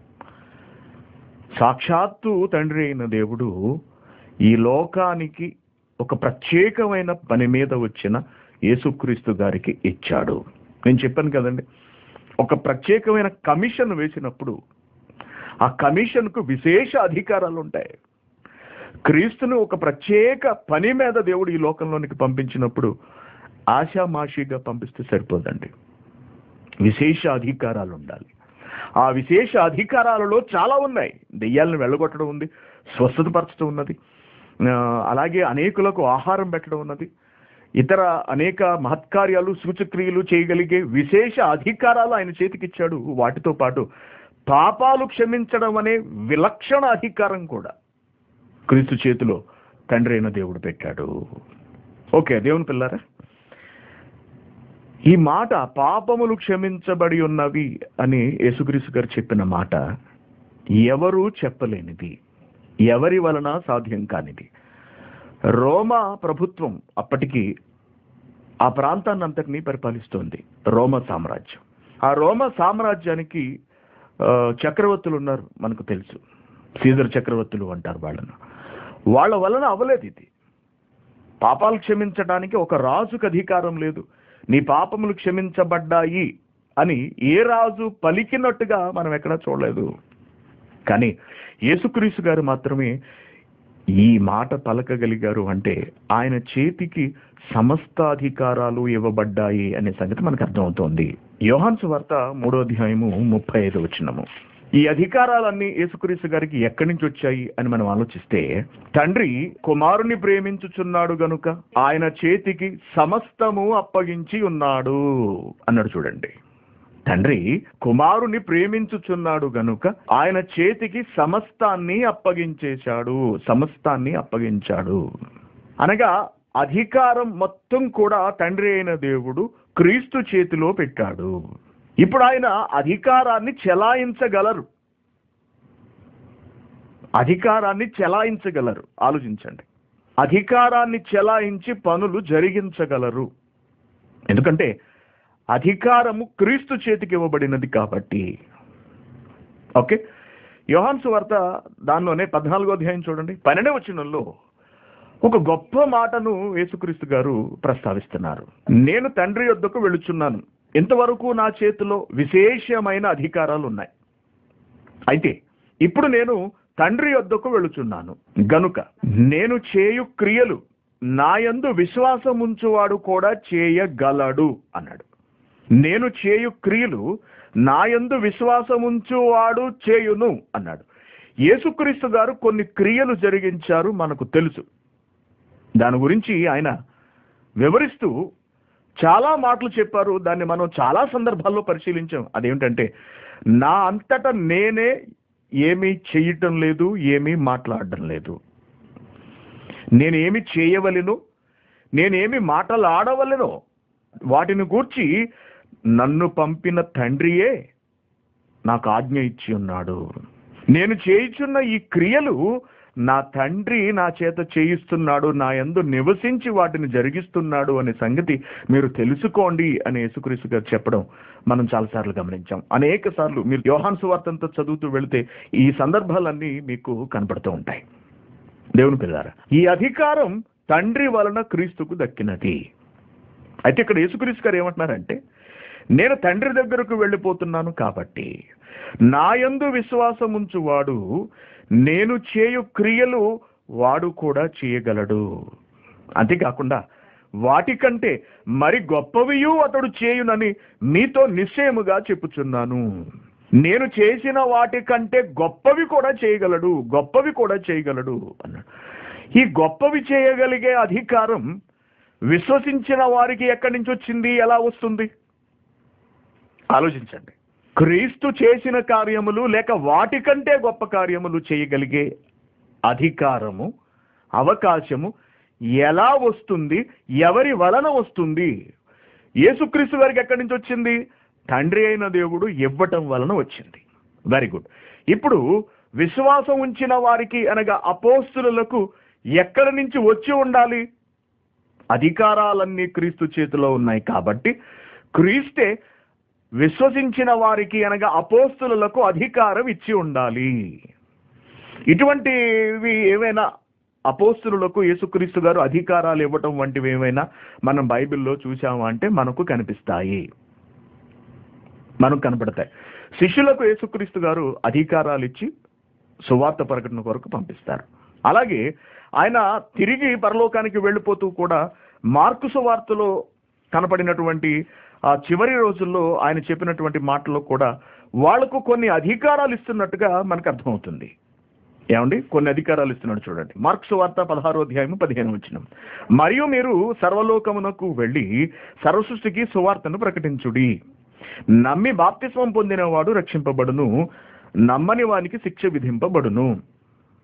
సాక్షాత్తు తండ్రి అయిన దేవుడు ఈ లోకానికి ఒక ప్రత్యేకమైన పని మీద వచ్చిన యేసుక్రీస్తు గారికి ఇచ్చాడు నేను చెప్పాను కదండి ఒక ప్రత్యేకమైన కమిషన్ వేసినప్పుడు ఆ కమిషన్కు విశేష అధికారాలు ఉంటాయి క్రీస్తును ఒక ప్రత్యేక పని మీద దేవుడు ఈ లోకంలోనికి పంపించినప్పుడు ఆశామాషిగా పంపిస్తే సరిపోదండి విశేష అధికారాలు ఉండాలి ఆ విశేష అధికారాలలో చాలా ఉన్నాయి దెయ్యాలను వెళ్ళగొట్టడం ఉంది స్వస్థత పరచడం ఉన్నది ఆ, అలాగే అనేకులకు ఆహారం పెట్టడం ఉన్నది ఇతర అనేక మహత్కార్యాలు సూచక్రియలు చేయగలిగే విశేష అధికారాలు ఆయన చేతికిచ్చాడు వాటితో పాటు పాపాలు క్షమించడం అనే విలక్షణ అధికారం కూడా క్రీస్తు చేతిలో తండ్రి అయిన దేవుడు పెట్టాడు ఓకే దేవుని పిల్లారా ఈ మాట పాపములు క్షమించబడి ఉన్నవి అని యేసుక్రీస్తు గారు చెప్పిన మాట ఎవరూ చెప్పలేనిది ఎవరి వలన సాధ్యం కానిది రోమా ప్రభుత్వం అప్పటికి ఆ ప్రాంతాన్ని అంతటినీ పరిపాలిస్తోంది రోమ సామ్రాజ్యం ఆ రోమ సామ్రాజ్యానికి ఆ, చక్రవర్తులు ఉన్నారు మనకు తెలుసు సీజర్ చక్రవర్తులు అంటారు వాళ్ళను వాళ్ళ వలన అవ్వలేదు ఇది పాపాలు క్షమించడానికి ఒక రాజుకు అధికారం లేదు నీ పాపములు క్షమించబడ్డాయి అని ఏ రాజు పలికినట్టుగా మనం ఎక్కడ చూడలేదు కానీ యేసుక్రీస్తు గారు మాత్రమే ఈ మాట పలకగలిగారు అంటే ఆయన చేతికి సమస్త అధికారాలు ఇవ్వబడ్డాయి అనే సంగతి మనకు అర్థమవుతోంది యోహాన్స్ వార్త మూడో అధ్యాయము ముప్పై ఐదు వచ్చినము ఈ అధికారాలన్నీ యేసుక్రీస్తు గారికి ఎక్కడి నుంచి వచ్చాయి అని మనం ఆలోచిస్తే తండ్రి కుమారుని ప్రేమించుచున్నాడు గనుక ఆయన చేతికి సమస్తము అప్పగించి ఉన్నాడు అన్నాడు చూడండి తండ్రి కుమారుని ప్రేమించుచున్నాడు గనుక ఆయన చేతికి సమస్తాన్ని అప్పగించేశాడు సమస్తాన్ని అప్పగించాడు అనగా అధికారం మొత్తం కూడా తండ్రి అయిన దేవుడు క్రీస్తు చేతిలో పెట్టాడు ఇప్పుడు ఆయన అధికారాన్ని చెలాయించగలరు అధికారాన్ని చెలాయించగలరు ఆలోచించండి అధికారాన్ని చెలాయించి పనులు జరిగించగలరు ఎందుకంటే అధికారము క్రీస్తు చేతికి ఇవ్వబడినది కాబట్టి ఓకే యోహాన్స్ వార్త దానిలోనే పద్నాలుగో అధ్యాయం చూడండి పన్నెండే వచనంలో ఒక గొప్ప మాటను యేసుక్రీస్తు గారు ప్రస్తావిస్తున్నారు నేను తండ్రి యొద్దకు వెళుచున్నాను ఇంతవరకు నా చేతిలో విశేషమైన అధికారాలు ఉన్నాయి అయితే ఇప్పుడు నేను తండ్రి యొద్దకు వెళుచున్నాను గనుక నేను చేయు క్రియలు నాయందు విశ్వాసం ఉంచువాడు కూడా చేయగలడు అన్నాడు నేను చేయు క్రియలు నాయందు విశ్వాసం ఉంచువాడు చేయును అన్నాడు యేసుక్రీస్తు గారు కొన్ని క్రియలు జరిగించారు మనకు తెలుసు దాని గురించి ఆయన వివరిస్తూ చాలా మాటలు చెప్పారు దాన్ని మనం చాలా సందర్భాల్లో పరిశీలించాం అదేమిటంటే నా అంతటా నేనే ఏమీ చేయటం లేదు ఏమీ మాట్లాడడం లేదు నేనేమి చేయవలెను నేనేమి మాటలు ఆడవలెనో వాటిని గూర్చి నన్ను పంపిన తండ్రియే నాకు ఆజ్ఞ ఇచ్చి ఉన్నాడు నేను చేయుచున్న ఈ క్రియలు నా తండ్రి నా చేత చేయిస్తున్నాడు నా యందు నివసించి వాటిని జరిగిస్తున్నాడు అనే సంగతి మీరు తెలుసుకోండి అని యేసుక్రీస్తు గారు చెప్పడం మనం చాలాసార్లు గమనించాం అనేక సార్లు మీరు యోహాన్ సువార్తంతో చదువుతూ వెళితే ఈ సందర్భాలన్నీ మీకు కనపడుతూ ఉంటాయి దేవుని పిల్లారా ఈ అధికారం తండ్రి వలన క్రీస్తుకు దక్కినది అయితే ఇక్కడ యేసుక్రీస్తు గారు ఏమంటున్నారంటే నేను తండ్రి దగ్గరకు వెళ్ళిపోతున్నాను కాబట్టి నాయందు విశ్వాసం ఉంచువాడు నేను చేయు క్రియలు వాడు కూడా చేయగలడు అంతేకాకుండా వాటికంటే మరి గొప్పవియు అతడు చేయునని మీతో నిశ్చయముగా చెప్పుచున్నాను నేను చేసిన వాటికంటే గొప్పవి కూడా చేయగలడు గొప్పవి కూడా చేయగలడు అన్నాడు ఈ గొప్పవి చేయగలిగే అధికారం విశ్వసించిన వారికి ఎక్కడి నుంచి వచ్చింది ఎలా వస్తుంది ఆలోచించండి క్రీస్తు చేసిన కార్యములు లేక వాటికంటే గొప్ప కార్యములు చేయగలిగే అధికారము అవకాశము ఎలా వస్తుంది ఎవరి వలన వస్తుంది యేసుక్రీస్తు గారికి ఎక్కడి నుంచి వచ్చింది తండ్రి అయిన దేవుడు ఇవ్వటం వలన వచ్చింది వెరీ గుడ్ ఇప్పుడు విశ్వాసం ఉంచిన వారికి అనగా అపోస్తులకు ఎక్కడి నుంచి వచ్చి ఉండాలి అధికారాలన్నీ క్రీస్తు చేతిలో ఉన్నాయి కాబట్టి క్రీస్తే విశ్వసించిన వారికి అనగా అపోస్తులకు అధికారం ఇచ్చి ఉండాలి ఇటువంటివి ఏవైనా అపోస్తులకు యేసుక్రీస్తు గారు అధికారాలు ఇవ్వటం వంటివి ఏమైనా మనం బైబిల్లో చూసామా అంటే మనకు కనిపిస్తాయి మనకు కనపడతాయి శిష్యులకు యేసుక్రీస్తు గారు అధికారాలు ఇచ్చి సువార్త ప్రకటన కొరకు పంపిస్తారు అలాగే ఆయన తిరిగి పరలోకానికి వెళ్ళిపోతూ కూడా మార్కు సువార్తలో కనపడినటువంటి ఆ చివరి రోజుల్లో ఆయన చెప్పినటువంటి మాటల్లో కూడా వాళ్లకు కొన్ని అధికారాలు ఇస్తున్నట్టుగా మనకు అర్థమవుతుంది ఏమండి కొన్ని అధికారాలు ఇస్తున్నాడు చూడండి మార్క్స్ వార్త పదహారో అధ్యాయం పదిహేను వచ్చిన మరియు మీరు సర్వలోకమునకు వెళ్ళి సర్వసృష్టికి సువార్తను ప్రకటించుడి నమ్మి బాప్తిస్వం పొందినవాడు రక్షింపబడును నమ్మని వానికి శిక్ష విధింపబడును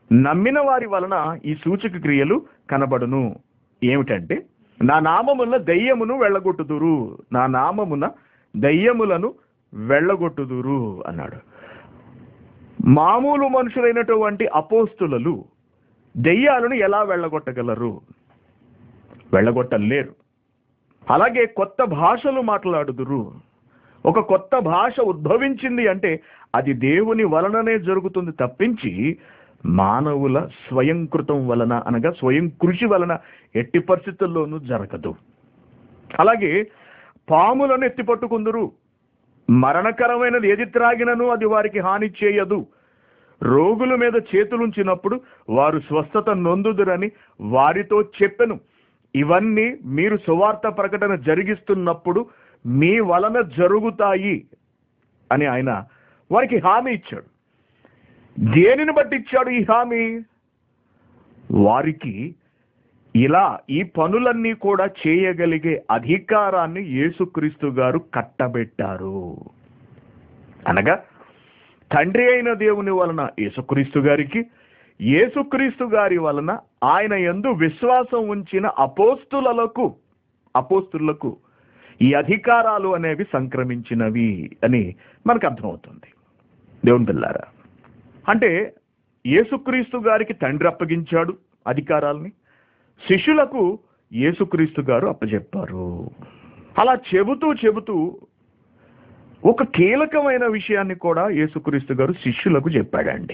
నమ్మిన వారి వలన ఈ సూచక క్రియలు కనబడును ఏమిటంటే నా నామమున దయ్యమును వెళ్ళగొట్టుదురు నా నామమున దయ్యములను వెళ్ళగొట్టుదురు అన్నాడు మామూలు మనుషులైనటువంటి అపోస్తులు దెయ్యాలను ఎలా వెళ్ళగొట్టగలరు వెళ్ళగొట్టలేరు అలాగే కొత్త భాషలు మాట్లాడుదురు ఒక కొత్త భాష ఉద్భవించింది అంటే అది దేవుని వలననే జరుగుతుంది తప్పించి మానవుల స్వయంకృతం వలన అనగా స్వయం కృషి వలన ఎట్టి పరిస్థితుల్లోనూ జరగదు అలాగే పాములను ఎత్తిపట్టుకుందురు మరణకరమైనది ఏది త్రాగినను అది వారికి హాని చేయదు రోగుల మీద చేతులుంచినప్పుడు వారు స్వస్థత నొందుదురని వారితో చెప్పెను ఇవన్నీ మీరు సువార్త ప్రకటన జరిగిస్తున్నప్పుడు మీ వలన జరుగుతాయి అని ఆయన వారికి హామీ ఇచ్చాడు దేనిని బట్టి ఇచ్చాడు ఈ హామీ వారికి ఇలా ఈ పనులన్నీ కూడా చేయగలిగే అధికారాన్ని యేసుక్రీస్తు గారు కట్టబెట్టారు అనగా తండ్రి అయిన దేవుని వలన యేసుక్రీస్తు గారికి యేసుక్రీస్తు గారి వలన ఆయన యందు విశ్వాసం ఉంచిన అపోస్తులకు అపోస్తులకు ఈ అధికారాలు అనేవి సంక్రమించినవి అని మనకు అర్థమవుతుంది దేవుని పిల్లారా అంటే యేసుక్రీస్తు గారికి తండ్రి అప్పగించాడు అధికారాల్ని శిష్యులకు యేసుక్రీస్తు గారు అప్పచెప్పారు అలా చెబుతూ చెబుతూ ఒక కీలకమైన విషయాన్ని కూడా యేసుక్రీస్తు గారు శిష్యులకు చెప్పాడండి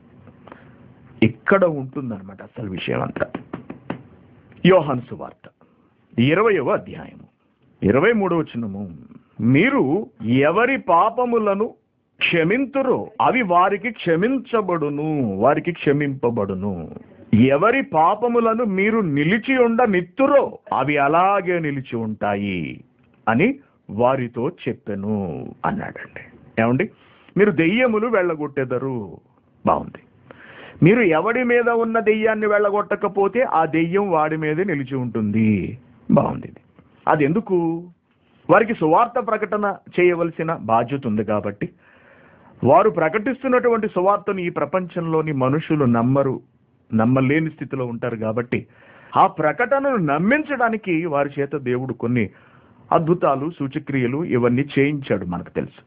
ఇక్కడ ఉంటుందన్నమాట అసలు విషయం అంతా యోహాను సువార్త ఇరవయవ అధ్యాయము ఇరవై మూడవ వచనము మీరు ఎవరి పాపములను క్షమింతురో అవి వారికి క్షమించబడును వారికి క్షమింపబడును ఎవరి పాపములను మీరు నిలిచి ఉండ నిత్తురో అవి అలాగే నిలిచి ఉంటాయి అని వారితో చెప్పెను అన్నాడండి ఏమండి మీరు దెయ్యములు వెళ్ళగొట్టెదరు బాగుంది మీరు ఎవడి మీద ఉన్న దెయ్యాన్ని వెళ్ళగొట్టకపోతే ఆ దెయ్యం వాడి మీదే నిలిచి ఉంటుంది బాగుంది ఇది. అది ఎందుకు వారికి సువార్త ప్రకటన చేయవలసిన బాధ్యత ఉంది కాబట్టి వారు ప్రకటిస్తున్నటువంటి సువార్తను ఈ ప్రపంచంలోని మనుషులు నమ్మరు నమ్మలేని స్థితిలో ఉంటారు కాబట్టి ఆ ప్రకటనను నమ్మించడానికి వారి చేత దేవుడు కొన్ని అద్భుతాలు సూచక్రియలు ఇవన్నీ చేయించాడు మనకు తెలుసు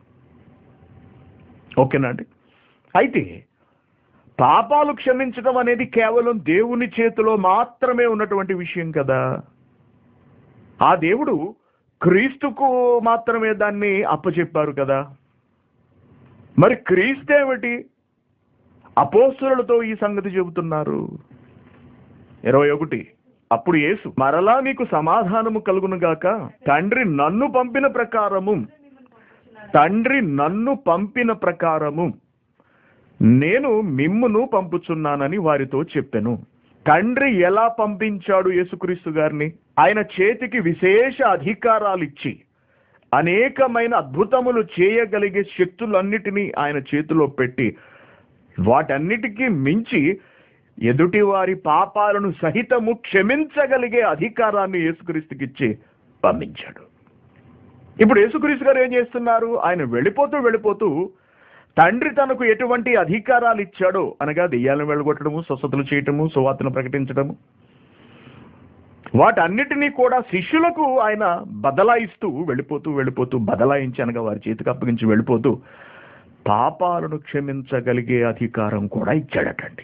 ఓకేనా అండి అయితే పాపాలు క్షమించడం అనేది కేవలం దేవుని చేతిలో మాత్రమే ఉన్నటువంటి విషయం కదా ఆ దేవుడు క్రీస్తుకు మాత్రమే దాన్ని అప్పచెప్పారు కదా మరి క్రీస్తు ఏమిటి అపోస్తులతో ఈ సంగతి చెబుతున్నారు ఇరవై ఒకటి అప్పుడు యేసు మరలా మీకు సమాధానము కలుగును గాక తండ్రి నన్ను పంపిన ప్రకారము తండ్రి నన్ను పంపిన ప్రకారము నేను మిమ్మును పంపుచున్నానని వారితో చెప్పెను తండ్రి ఎలా పంపించాడు యేసుక్రీస్తు గారిని ఆయన చేతికి విశేష అధికారాలు ఇచ్చి అనేకమైన అద్భుతములు చేయగలిగే శక్తులన్నిటినీ ఆయన చేతిలో పెట్టి వాటన్నిటికీ మించి ఎదుటి వారి పాపాలను సహితము క్షమించగలిగే అధికారాన్ని యేసుక్రీస్తుకి ఇచ్చి పంపించాడు ఇప్పుడు యేసుక్రీస్తు గారు ఏం చేస్తున్నారు ఆయన వెళ్ళిపోతూ వెళ్ళిపోతూ తండ్రి తనకు ఎటువంటి అధికారాలు ఇచ్చాడో అనగా దెయ్యాలను వెళ్ళగొట్టడము స్వస్థతలు చేయటము సువార్తను ప్రకటించడము వాటన్నిటినీ కూడా శిష్యులకు ఆయన బదలాయిస్తూ వెళ్ళిపోతూ వెళ్ళిపోతూ బదలాయించి అనగా వారి చేతికి అప్పగించి వెళ్ళిపోతూ పాపాలను క్షమించగలిగే అధికారం కూడా ఇచ్చాడటండి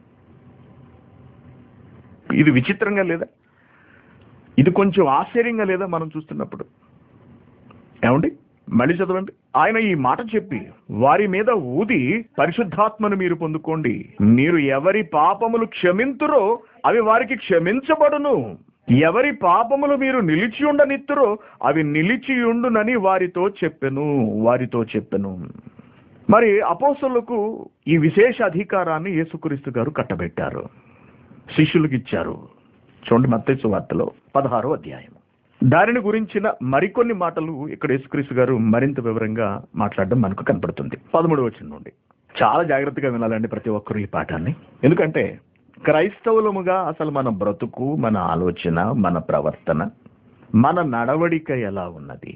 ఇది విచిత్రంగా లేదా ఇది కొంచెం ఆశ్చర్యంగా లేదా మనం చూస్తున్నప్పుడు ఏమండి మళ్ళీ చదవండి ఆయన ఈ మాట చెప్పి వారి మీద ఊది పరిశుద్ధాత్మను మీరు పొందుకోండి మీరు ఎవరి పాపములు క్షమింతురో అవి వారికి క్షమించబడును ఎవరి పాపములు మీరు నిలిచి ఉండనిత్తురో అవి నిలిచియుండునని వారితో చెప్పెను వారితో చెప్పెను మరి అపోసలకు ఈ విశేష అధికారాన్ని యేసుక్రీస్తు గారు కట్టబెట్టారు శిష్యులకు ఇచ్చారు చూడండి మత్తయి వార్తలో పదహారో అధ్యాయం దానిని గురించిన మరికొన్ని మాటలు ఇక్కడ యేసుక్రీస్తు గారు మరింత వివరంగా మాట్లాడడం మనకు కనపడుతుంది పదమూడు వచ్చిన నుండి చాలా జాగ్రత్తగా వినాలండి ప్రతి ఒక్కరు ఈ పాఠాన్ని ఎందుకంటే క్రైస్తవులముగా అసలు మన బ్రతుకు మన ఆలోచన మన ప్రవర్తన మన నడవడిక ఎలా ఉన్నది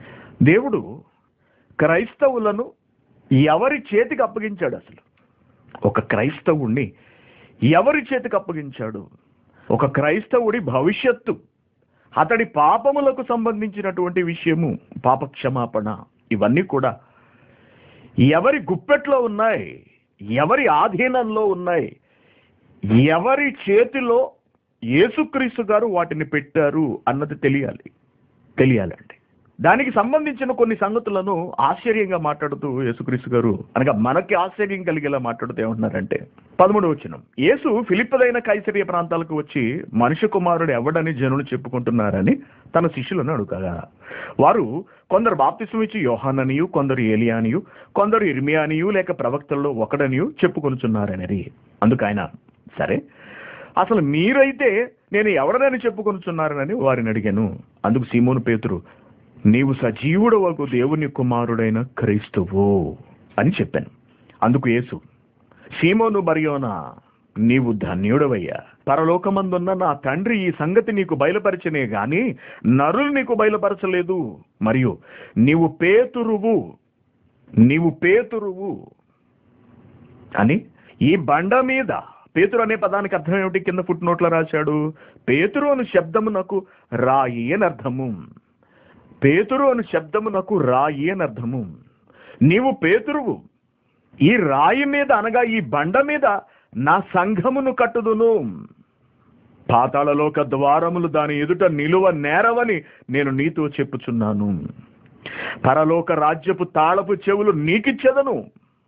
దేవుడు క్రైస్తవులను ఎవరి చేతికి అప్పగించాడు అసలు ఒక క్రైస్తవుణ్ణి ఎవరి చేతికి అప్పగించాడు ఒక క్రైస్తవుడి భవిష్యత్తు అతడి పాపములకు సంబంధించినటువంటి విషయము పాప క్షమాపణ ఇవన్నీ కూడా ఎవరి గుప్పెట్లో ఉన్నాయి ఎవరి ఆధీనంలో ఉన్నాయి ఎవరి చేతిలో యేసుక్రీస్తు గారు వాటిని పెట్టారు అన్నది తెలియాలి తెలియాలండి దానికి సంబంధించిన కొన్ని సంగతులను ఆశ్చర్యంగా మాట్లాడుతూ యేసుక్రీస్తు గారు అనగా మనకి ఆశ్చర్యం కలిగేలా మాట్లాడుతూ ఏమంటున్నారంటే పదమూడు వచ్చిన యేసు ఫిలిప్పుదైన కైసరియ ప్రాంతాలకు వచ్చి మనుష్య కుమారుడు ఎవడని జనులు చెప్పుకుంటున్నారని తన శిష్యులను అడుగగా వారు కొందరు బాప్తిసం ఇచ్చి యోహాననియు కొందరు ఏలియానియు కొందరు ఇర్మియానియు లేక ప్రవక్తల్లో ఒకడనియు చెప్పుకొనుచున్నారని అందుకు ఆయన సరే అసలు మీరైతే నేను ఎవరినని చెప్పుకొనుచున్నారని వారిని అడిగాను అందుకు సీమోను పేతురు నీవు సజీవుడవకు దేవుని కుమారుడైన క్రీస్తువు అని చెప్పాను అందుకు యేసు సీమోను బరియోనా నీవు ధన్యుడవయ్యా పరలోకమందున్న నా తండ్రి ఈ సంగతి నీకు బయలుపరచనే గాని నరులు నీకు బయలుపరచలేదు మరియు నీవు పేతురువు నీవు పేతురువు అని ఈ బండ మీద పేతురు అనే పదానికి అర్థం ఏమిటి కింద ఫుట్ నోట్లో రాశాడు పేతురు అను శబ్దమునకు రాయి అని అర్థము పేతురు అను శబ్దమునకు రాయి అని అర్థము నీవు పేతురువు ఈ రాయి మీద అనగా ఈ బండ మీద నా సంఘమును కట్టుదును పాతాళలోక ద్వారములు దాని ఎదుట నిలువ నేరవని నేను నీతో చెప్పుచున్నాను పరలోక రాజ్యపు తాళపు చెవులు నీకిచ్చేదను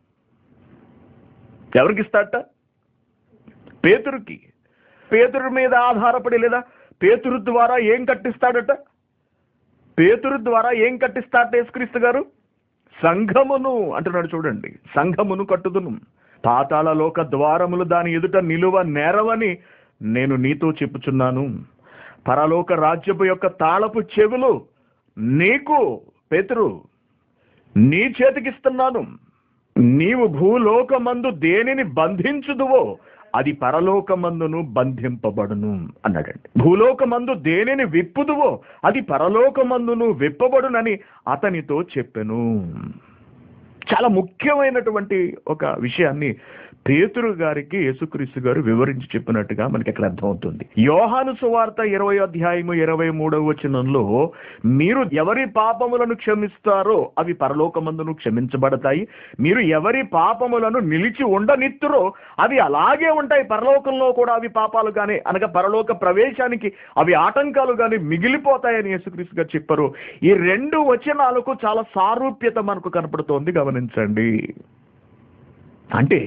ఎవరికిస్తాట పేతురుకి పేతురు మీద ఆధారపడి లేదా పేతురు ద్వారా ఏం కట్టిస్తాడట పేతురు ద్వారా ఏం కట్టిస్తాడట యేసుక్రీస్తు గారు సంఘమును అంటున్నాడు చూడండి సంఘమును కట్టుదును పాతాళ లోక ద్వారములు దాని ఎదుట నిలువ నేరవని నేను నీతో చెప్పుచున్నాను పరలోక రాజ్యపు యొక్క తాళపు చెవులు నీకు పేతురు నీ చేతికిస్తున్నాను నీవు భూలోకమందు దేనిని బంధించుదువో అది పరలోకమందును బంధింపబడును అన్నాడండి భూలోకమందు దేనిని విప్పుదువో అది పరలోకమందును విప్పబడునని అతనితో చెప్పెను చాలా ముఖ్యమైనటువంటి ఒక విషయాన్ని పేతురు గారికి యేసుక్రీస్తు గారు వివరించి చెప్పినట్టుగా మనకి అక్కడ అర్థమవుతుంది యోహాను సువార్త ఇరవై అధ్యాయము ఇరవై మూడవ వచనంలో మీరు ఎవరి పాపములను క్షమిస్తారో అవి పరలోకమందును క్షమించబడతాయి మీరు ఎవరి పాపములను నిలిచి ఉండనిత్తురో అవి అలాగే ఉంటాయి పరలోకంలో కూడా అవి పాపాలు కానీ అనగా పరలోక ప్రవేశానికి అవి ఆటంకాలు కానీ మిగిలిపోతాయని యేసుక్రీస్తు గారు చెప్పారు ఈ రెండు వచనాలకు చాలా సారూప్యత మనకు కనపడుతోంది గమనించండి అంటే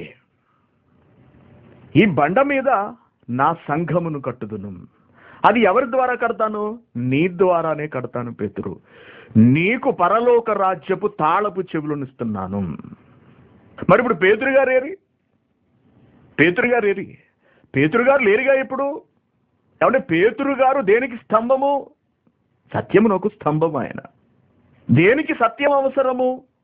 ఈ బండ మీద నా సంఘమును కట్టుదును అది ఎవరి ద్వారా కడతాను నీ ద్వారానే కడతాను పేతురు నీకు పరలోక రాజ్యపు తాళపు చెవులనిస్తున్నాను మరి ఇప్పుడు పేతురు గారు ఏరి పేతురు గారు ఏరి పేతురు గారు లేరుగా ఇప్పుడు ఏమంటే పేతురు గారు దేనికి స్తంభము సత్యమునకు స్తంభం ఆయన దేనికి సత్యం అవసరము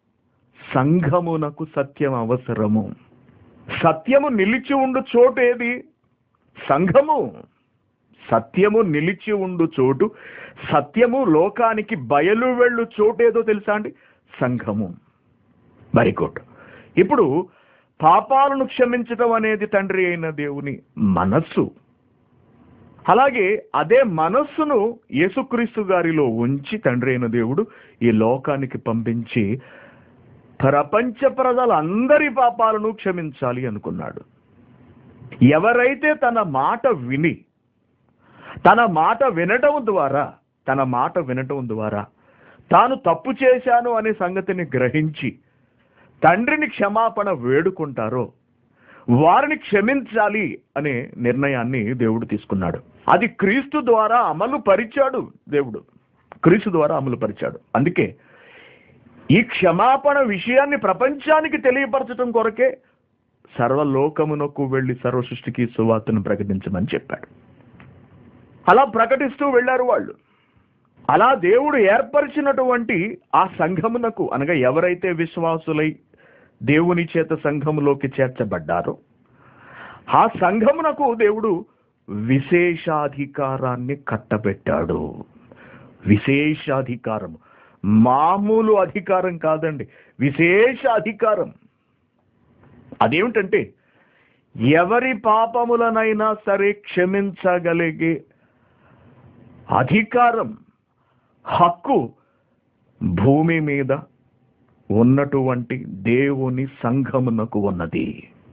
సంఘమునకు సత్యం అవసరము సత్యము నిలిచి ఉండు చోటు ఏది సంఘము సత్యము నిలిచి ఉండు చోటు సత్యము లోకానికి బయలు వెళ్ళు చోటు ఏదో తెలుసా అండి సంఘము వెరీ గుడ్ ఇప్పుడు పాపాలను క్షమించటం అనేది తండ్రి అయిన దేవుని మనస్సు అలాగే అదే మనస్సును యేసుక్రీస్తు గారిలో ఉంచి తండ్రి అయిన దేవుడు ఈ లోకానికి పంపించి ప్రపంచ ప్రజలందరి పాపాలను క్షమించాలి అనుకున్నాడు ఎవరైతే తన మాట విని తన మాట వినటం ద్వారా తన మాట వినటం ద్వారా తాను తప్పు చేశాను అనే సంగతిని గ్రహించి తండ్రిని క్షమాపణ వేడుకుంటారో వారిని క్షమించాలి అనే నిర్ణయాన్ని దేవుడు తీసుకున్నాడు అది క్రీస్తు ద్వారా అమలు పరిచాడు దేవుడు క్రీస్తు ద్వారా అమలు పరిచాడు అందుకే ఈ క్షమాపణ విషయాన్ని ప్రపంచానికి తెలియపరచడం కొరకే సర్వలోకమునకు వెళ్ళి సర్వ సృష్టికి సువార్తను ప్రకటించమని చెప్పాడు అలా ప్రకటిస్తూ వెళ్ళారు వాళ్ళు అలా దేవుడు ఏర్పరిచినటువంటి ఆ సంఘమునకు అనగా ఎవరైతే విశ్వాసులై దేవుని చేత సంఘములోకి చేర్చబడ్డారో ఆ సంఘమునకు దేవుడు విశేషాధికారాన్ని కట్టబెట్టాడు విశేషాధికారం మామూలు అధికారం కాదండి విశేష అధికారం అదేమిటంటే ఎవరి పాపములనైనా సరే క్షమించగలిగే అధికారం హక్కు భూమి మీద ఉన్నటువంటి దేవుని సంఘమునకు ఉన్నది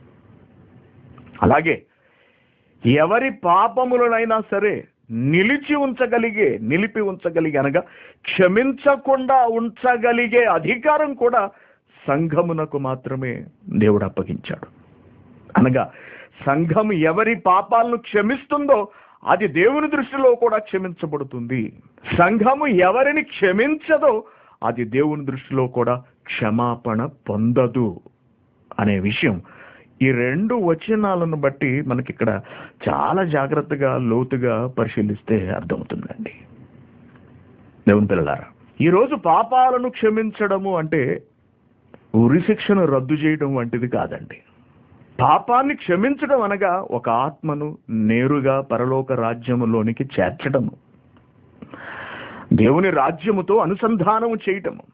అలాగే ఎవరి పాపములనైనా సరే నిలిచి ఉంచగలిగే నిలిపి ఉంచగలిగే అనగా క్షమించకుండా ఉంచగలిగే అధికారం కూడా సంఘమునకు మాత్రమే దేవుడు అప్పగించాడు అనగా సంఘం ఎవరి పాపాలను క్షమిస్తుందో అది దేవుని దృష్టిలో కూడా క్షమించబడుతుంది సంఘము ఎవరిని క్షమించదో అది దేవుని దృష్టిలో కూడా క్షమాపణ పొందదు అనే విషయం ఈ రెండు వచనాలను బట్టి మనకి ఇక్కడ చాలా జాగ్రత్తగా లోతుగా పరిశీలిస్తే అర్థమవుతుందండి దేవుని పిల్లలారా ఈరోజు పాపాలను క్షమించడము అంటే ఉరి శిక్షను రద్దు చేయడం వంటిది కాదండి పాపాన్ని క్షమించడం అనగా ఒక ఆత్మను నేరుగా పరలోక రాజ్యములోనికి చేర్చడము దేవుని రాజ్యముతో అనుసంధానము చేయటము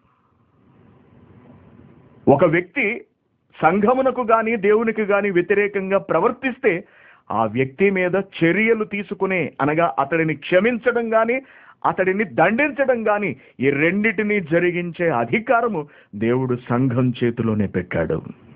ఒక వ్యక్తి సంఘమునకు గాని దేవునికి గాని వ్యతిరేకంగా ప్రవర్తిస్తే ఆ వ్యక్తి మీద చర్యలు తీసుకునే అనగా అతడిని క్షమించడం గాని అతడిని దండించడం గాని ఈ రెండిటిని జరిగించే అధికారము దేవుడు సంఘం చేతిలోనే పెట్టాడు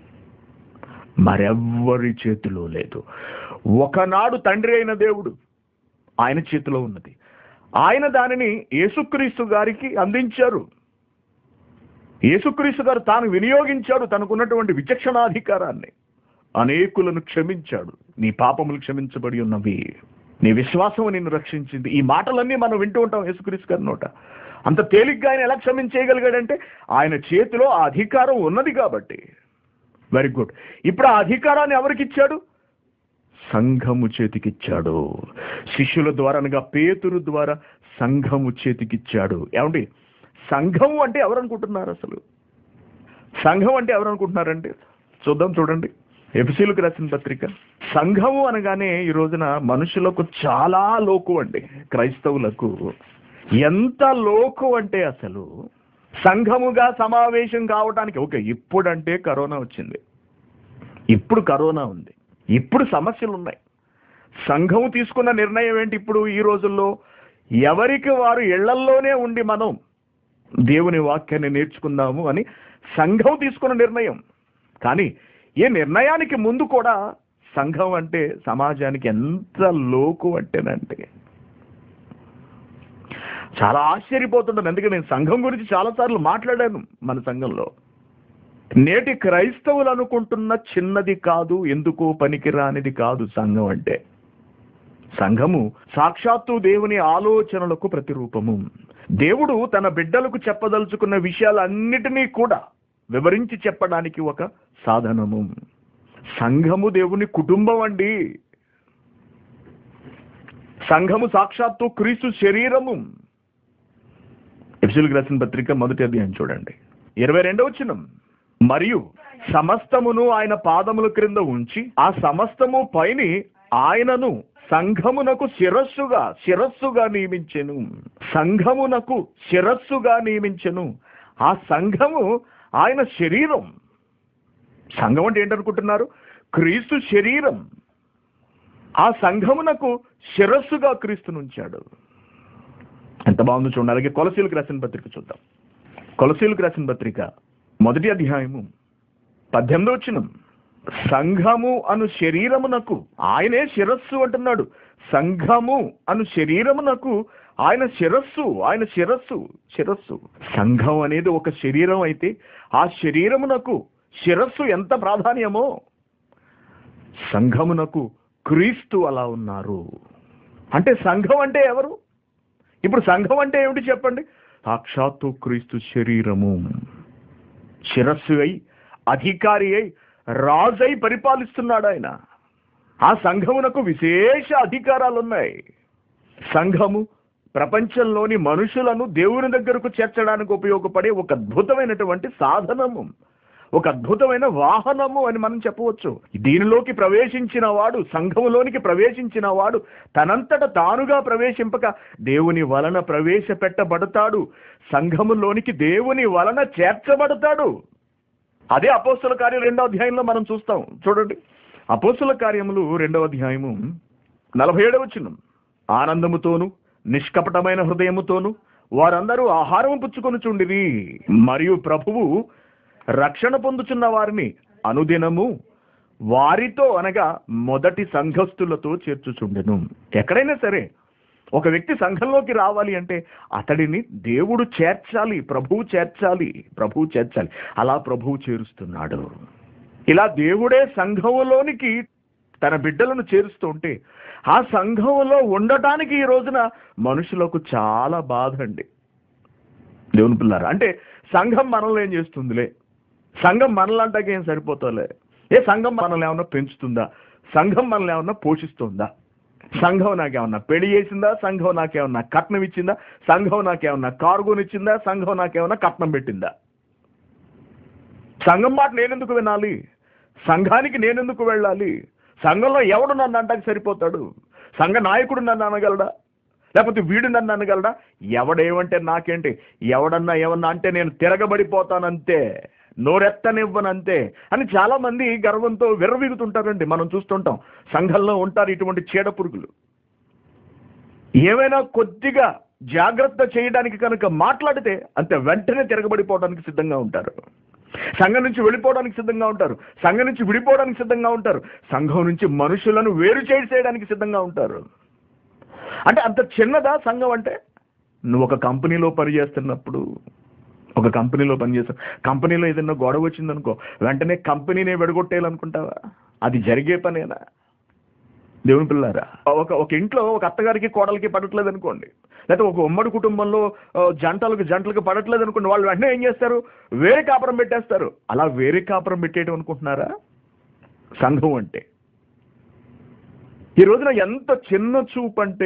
మరెవ్వరి చేతిలో లేదు ఒకనాడు తండ్రి అయిన దేవుడు ఆయన చేతిలో ఉన్నది ఆయన దానిని యేసుక్రీస్తు గారికి అందించారు యేసుక్రీస్తు గారు తాను వినియోగించాడు తనకున్నటువంటి విచక్షణాధికారాన్ని అనేకులను క్షమించాడు నీ పాపములు క్షమించబడి ఉన్నవి నీ విశ్వాసం నిన్ను రక్షించింది ఈ మాటలన్నీ మనం వింటూ ఉంటాం యేసుక్రీస్తు గారి నోట అంత తేలిగ్గా ఆయన ఎలా క్షమించేయగలిగాడంటే ఆయన చేతిలో ఆ అధికారం ఉన్నది కాబట్టి వెరీ గుడ్ ఇప్పుడు ఆ అధికారాన్ని ఎవరికి ఇచ్చాడు సంఘము చేతికిచ్చాడు శిష్యుల ద్వారా అనగా పేతురు ద్వారా సంఘము చేతికిచ్చాడు ఏమండి సంఘము అంటే ఎవరు అనుకుంటున్నారు అసలు సంఘం అంటే ఎవరు అనుకుంటున్నారండి చూద్దాం చూడండి ఎఫ్సీలకు రాసిన పత్రిక సంఘము అనగానే ఈ రోజున మనుషులకు చాలా లోకు అండి క్రైస్తవులకు ఎంత లోకు అంటే అసలు సంఘముగా సమావేశం కావడానికి ఓకే ఇప్పుడంటే కరోనా వచ్చింది ఇప్పుడు కరోనా ఉంది ఇప్పుడు సమస్యలు ఉన్నాయి సంఘము తీసుకున్న నిర్ణయం ఏంటి ఇప్పుడు ఈ రోజుల్లో ఎవరికి వారు ఇళ్లల్లోనే ఉండి మనం దేవుని వాక్యాన్ని నేర్చుకుందాము అని సంఘం తీసుకున్న నిర్ణయం కానీ ఈ నిర్ణయానికి ముందు కూడా సంఘం అంటే సమాజానికి ఎంత లోకు అంటేనంటే చాలా ఆశ్చర్యపోతుంటాను ఎందుకంటే నేను సంఘం గురించి చాలాసార్లు మాట్లాడాను మన సంఘంలో నేటి క్రైస్తవులు అనుకుంటున్న చిన్నది కాదు ఎందుకో పనికిరానిది కాదు సంఘం అంటే సంఘము సాక్షాత్తు దేవుని ఆలోచనలకు ప్రతిరూపము దేవుడు తన బిడ్డలకు చెప్పదలుచుకున్న విషయాలన్నిటినీ కూడా వివరించి చెప్పడానికి ఒక సాధనము సంఘము దేవుని కుటుంబం అండి సంఘము సాక్షాత్తు క్రీస్తు శరీరము ఎఫ్సిల్ రాసిన పత్రిక మొదటి అధ్యాయం చూడండి ఇరవై రెండవ వచనం మరియు సమస్తమును ఆయన పాదముల క్రింద ఉంచి ఆ సమస్తము పైని ఆయనను సంఘమునకు శిరస్సుగా శిరస్సుగా నియమించెను సంఘమునకు శిరస్సుగా నియమించెను ఆ సంఘము ఆయన శరీరం సంఘం అంటే ఏంటనుకుంటున్నారు క్రీస్తు శరీరం ఆ సంఘమునకు శిరస్సుగా క్రీస్తునుంచాడు ఎంత బాగుందో చూడండి అలాగే కొలసీలకు రాసిన పత్రిక చూద్దాం కొలసీలకు రాసిన పత్రిక మొదటి అధ్యాయము పద్దెనిమిది వచ్చినం సంఘము అను శరీరమునకు ఆయనే శిరస్సు అంటున్నాడు సంఘము అను శరీరమునకు ఆయన శిరస్సు ఆయన శిరస్సు శిరస్సు సంఘం అనేది ఒక శరీరం అయితే ఆ శరీరమునకు శిరస్సు ఎంత ప్రాధాన్యమో సంఘమునకు క్రీస్తు అలా ఉన్నారు అంటే సంఘం అంటే ఎవరు ఇప్పుడు సంఘం అంటే ఏమిటి చెప్పండి సాక్షాత్తు క్రీస్తు శరీరము శిరస్సు అయి అధికారి అయి రాజై పరిపాలిస్తున్నాడు ఆయన ఆ సంఘమునకు విశేష అధికారాలు ఉన్నాయి సంఘము ప్రపంచంలోని మనుషులను దేవుని దగ్గరకు చేర్చడానికి ఉపయోగపడే ఒక అద్భుతమైనటువంటి సాధనము ఒక అద్భుతమైన వాహనము అని మనం చెప్పవచ్చు దీనిలోకి ప్రవేశించిన వాడు సంఘములోనికి ప్రవేశించిన వాడు తనంతట తానుగా ప్రవేశింపక దేవుని వలన ప్రవేశపెట్టబడతాడు సంఘములోనికి దేవుని వలన చేర్చబడతాడు అదే అపోస్తుల కార్యం రెండో అధ్యాయంలో మనం చూస్తాం చూడండి అపోసుల కార్యములు రెండవ అధ్యాయము నలభై ఏడవ చిన్నం ఆనందముతోను నిష్కపటమైన హృదయముతోను వారందరూ ఆహారం పుచ్చుకొని చుండిరి మరియు ప్రభువు రక్షణ పొందుచున్న వారిని అనుదినము వారితో అనగా మొదటి సంఘస్థులతో చేర్చుచుండెను ఎక్కడైనా సరే ఒక వ్యక్తి సంఘంలోకి రావాలి అంటే అతడిని దేవుడు చేర్చాలి ప్రభువు చేర్చాలి ప్రభువు చేర్చాలి అలా ప్రభువు చేరుస్తున్నాడు ఇలా దేవుడే సంఘంలోనికి తన బిడ్డలను చేరుస్తూ ఉంటే ఆ సంఘంలో ఉండటానికి ఈ రోజున మనుషులకు చాలా బాధ అండి దేవుని పిల్లారా అంటే సంఘం మనల్ని ఏం చేస్తుందిలే సంఘం మనలంటాకి ఏం సరిపోతాలే ఏ సంఘం మనల్ని ఏమన్నా పెంచుతుందా సంఘం మనల్ని ఏమన్నా పోషిస్తుందా సంఘం నాకేమన్నా పెళ్లి చేసిందా సంఘం నాకేమన్నా కట్నం ఇచ్చిందా సంఘం నాకేమన్నా కారు కొనిచ్చిందా సంఘం నాకేమన్నా కట్నం పెట్టిందా సంఘం మాట నేనెందుకు వినాలి సంఘానికి నేనెందుకు వెళ్ళాలి సంఘంలో ఎవడు నన్ను అంటానికి సరిపోతాడు సంఘ నాయకుడు నన్ను అనగలడా లేకపోతే వీడు నన్ను అనగలడా ఎవడేమంటే నాకేంటి ఎవడన్నా ఏమన్నా అంటే నేను తిరగబడిపోతానంతే నోరెత్తనివ్వనంతే అని చాలా మంది గర్వంతో విర్రవీగుతుంటారండి మనం చూస్తుంటాం సంఘంలో ఉంటారు ఇటువంటి చీడ పురుగులు ఏమైనా కొద్దిగా జాగ్రత్త చేయడానికి కనుక మాట్లాడితే అంతే వెంటనే తిరగబడిపోవడానికి సిద్ధంగా ఉంటారు సంఘం నుంచి వెళ్ళిపోవడానికి సిద్ధంగా ఉంటారు సంఘం నుంచి విడిపోవడానికి సిద్ధంగా ఉంటారు సంఘం నుంచి మనుషులను వేరు చేసేయడానికి సిద్ధంగా ఉంటారు అంటే అంత చిన్నదా సంఘం అంటే నువ్వు ఒక కంపెనీలో పనిచేస్తున్నప్పుడు ఒక కంపెనీలో పనిచేస్తా కంపెనీలో ఏదైనా గొడవ వచ్చిందనుకో వెంటనే కంపెనీనే విడగొట్టేయాలనుకుంటావా అది జరిగే పనేనా దేవుని పిల్లారా ఒక ఒక ఇంట్లో ఒక అత్తగారికి కోడలికి పడట్లేదు అనుకోండి లేకపోతే ఒక ఉమ్మడి కుటుంబంలో ఆ, జంటలకు జంటలకు పడట్లేదు అనుకోండి వాళ్ళు వెంటనే ఏం చేస్తారు వేరే కాపురం పెట్టేస్తారు అలా వేరే కాపురం పెట్టేయడం అనుకుంటున్నారా సంఘం అంటే ఈ రోజున ఎంత చిన్న చూపు అంటే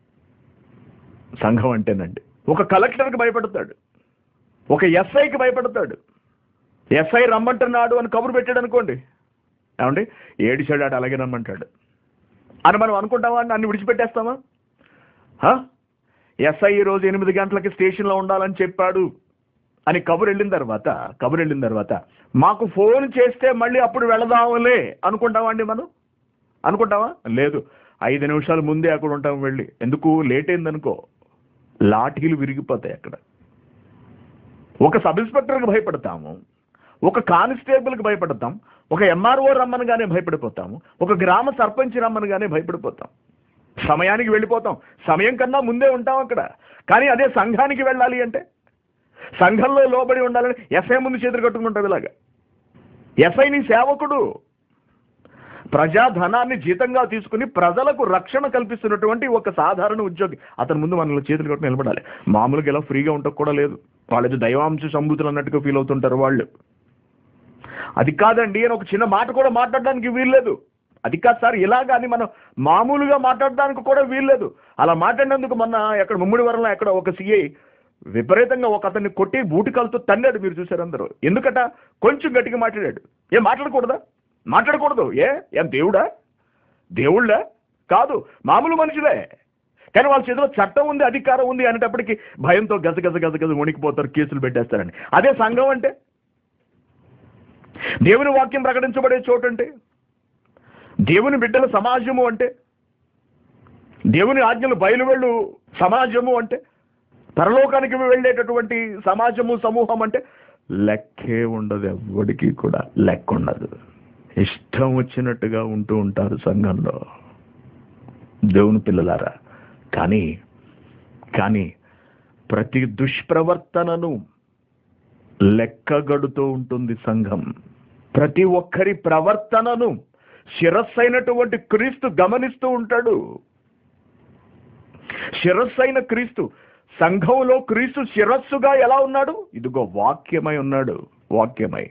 సంఘం అంటేనండి ఒక కలెక్టర్కి భయపడతాడు ఒక ఎస్ఐకి భయపడతాడు ఎస్ఐ రమ్మంటున్నాడు అని కబురు పెట్టాడు అనుకోండి ఏమండి ఏడిచాడు ఆడు అలాగే రమ్మంటాడు అని మనం అనుకుంటామా అని అన్ని విడిచిపెట్టేస్తామా హ? ఎస్ఐ ఈ రోజు ఎనిమిది గంటలకి స్టేషన్లో ఉండాలని చెప్పాడు అని కబురు వెళ్ళిన తర్వాత కబురు వెళ్ళిన తర్వాత మాకు ఫోన్ చేస్తే మళ్ళీ అప్పుడు వెళదాములే అనుకుంటామా అండి మనం అనుకుంటావా లేదు ఐదు నిమిషాల ముందే అక్కడ ఉంటాం వెళ్ళి ఎందుకు లేట్ అయిందనుకో లాఠీలు విరిగిపోతాయి అక్కడ ఒక సబ్ ఇన్స్పెక్టర్కి భయపడతాము ఒక కానిస్టేబుల్కి భయపడతాం ఒక ఎంఆర్ఓ రమ్మనగానే భయపడిపోతాము ఒక గ్రామ సర్పంచ్ రమ్మనగానే భయపడిపోతాం సమయానికి వెళ్ళిపోతాం సమయం కన్నా ముందే ఉంటాం అక్కడ కానీ అదే సంఘానికి వెళ్ళాలి అంటే సంఘంలో లోబడి ఉండాలని ఎస్ఐ ముందు చేతులు కట్టుకుంటాం ఇలాగా ఎస్ఐ నీ సేవకుడు ప్రజాధనాన్ని జీతంగా తీసుకుని ప్రజలకు రక్షణ కల్పిస్తున్నటువంటి ఒక సాధారణ ఉద్యోగి అతని ముందు మనల్ని చేతులు కట్టుకుని నిలబడాలి మామూలుగా ఇలా ఫ్రీగా ఉండక కూడా లేదు వాళ్ళది దైవాంశ సంబూతులు అన్నట్టుగా ఫీల్ అవుతుంటారు వాళ్ళు అది కాదండి అని ఒక చిన్న మాట కూడా మాట్లాడడానికి వీల్లేదు అది కాదు సార్ ఇలాగాని మనం మామూలుగా మాట్లాడడానికి కూడా వీల్లేదు అలా మాట్లాడినందుకు మొన్న ఎక్కడ ముమ్మిడి వరంలో ఎక్కడ ఒక సిఐ విపరీతంగా ఒక అతన్ని కొట్టి బూటికాలతో తన్నాడు మీరు చూసారు అందరూ ఎందుకట కొంచెం గట్టిగా మాట్లాడాడు ఏ మాట్లాడకూడదా మాట్లాడకూడదు ఏ ఏం దేవుడా దేవుళ్ళా కాదు మామూలు మనుషులే కానీ వాళ్ళ చేతిలో చట్టం ఉంది అధికారం ఉంది అనేటప్పటికి భయంతో గజ గజ గజ గజ వణికిపోతారు కేసులు పెట్టేస్తారని అదే సంఘం అంటే దేవుని వాక్యం ప్రకటించబడే చోటు అంటే దేవుని బిడ్డల సమాజము అంటే దేవుని ఆజ్ఞలు బయలువెళ్ళు సమాజము అంటే పరలోకానికి వెళ్ళేటటువంటి సమాజము సమూహం అంటే లెక్కే ఉండదు ఎవరికి కూడా లెక్క ఉండదు ఇష్టం వచ్చినట్టుగా ఉంటూ ఉంటారు సంఘంలో దేవుని పిల్లలారా కానీ కానీ ప్రతి దుష్ప్రవర్తనను లెక్కగడుతూ ఉంటుంది సంఘం ప్రతి ఒక్కరి ప్రవర్తనను శిరస్సైనటువంటి క్రీస్తు గమనిస్తూ ఉంటాడు శిరస్సైన క్రీస్తు సంఘంలో క్రీస్తు శిరస్సుగా ఎలా ఉన్నాడు ఇదిగో వాక్యమై ఉన్నాడు వాక్యమై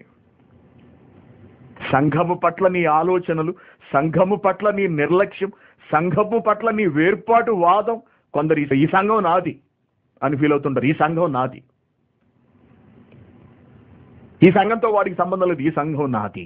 సంఘము పట్ల నీ ఆలోచనలు సంఘము పట్ల నీ నిర్లక్ష్యం సంఘము పట్ల నీ వేర్పాటు వాదం కొందరు ఈ- ఈ సంఘం నాది అని ఫీల్ అవుతుంటారు ఈ సంఘం నాది ఈ సంఘంతో వాడికి సంబంధం లేదు ఈ సంఘం నాది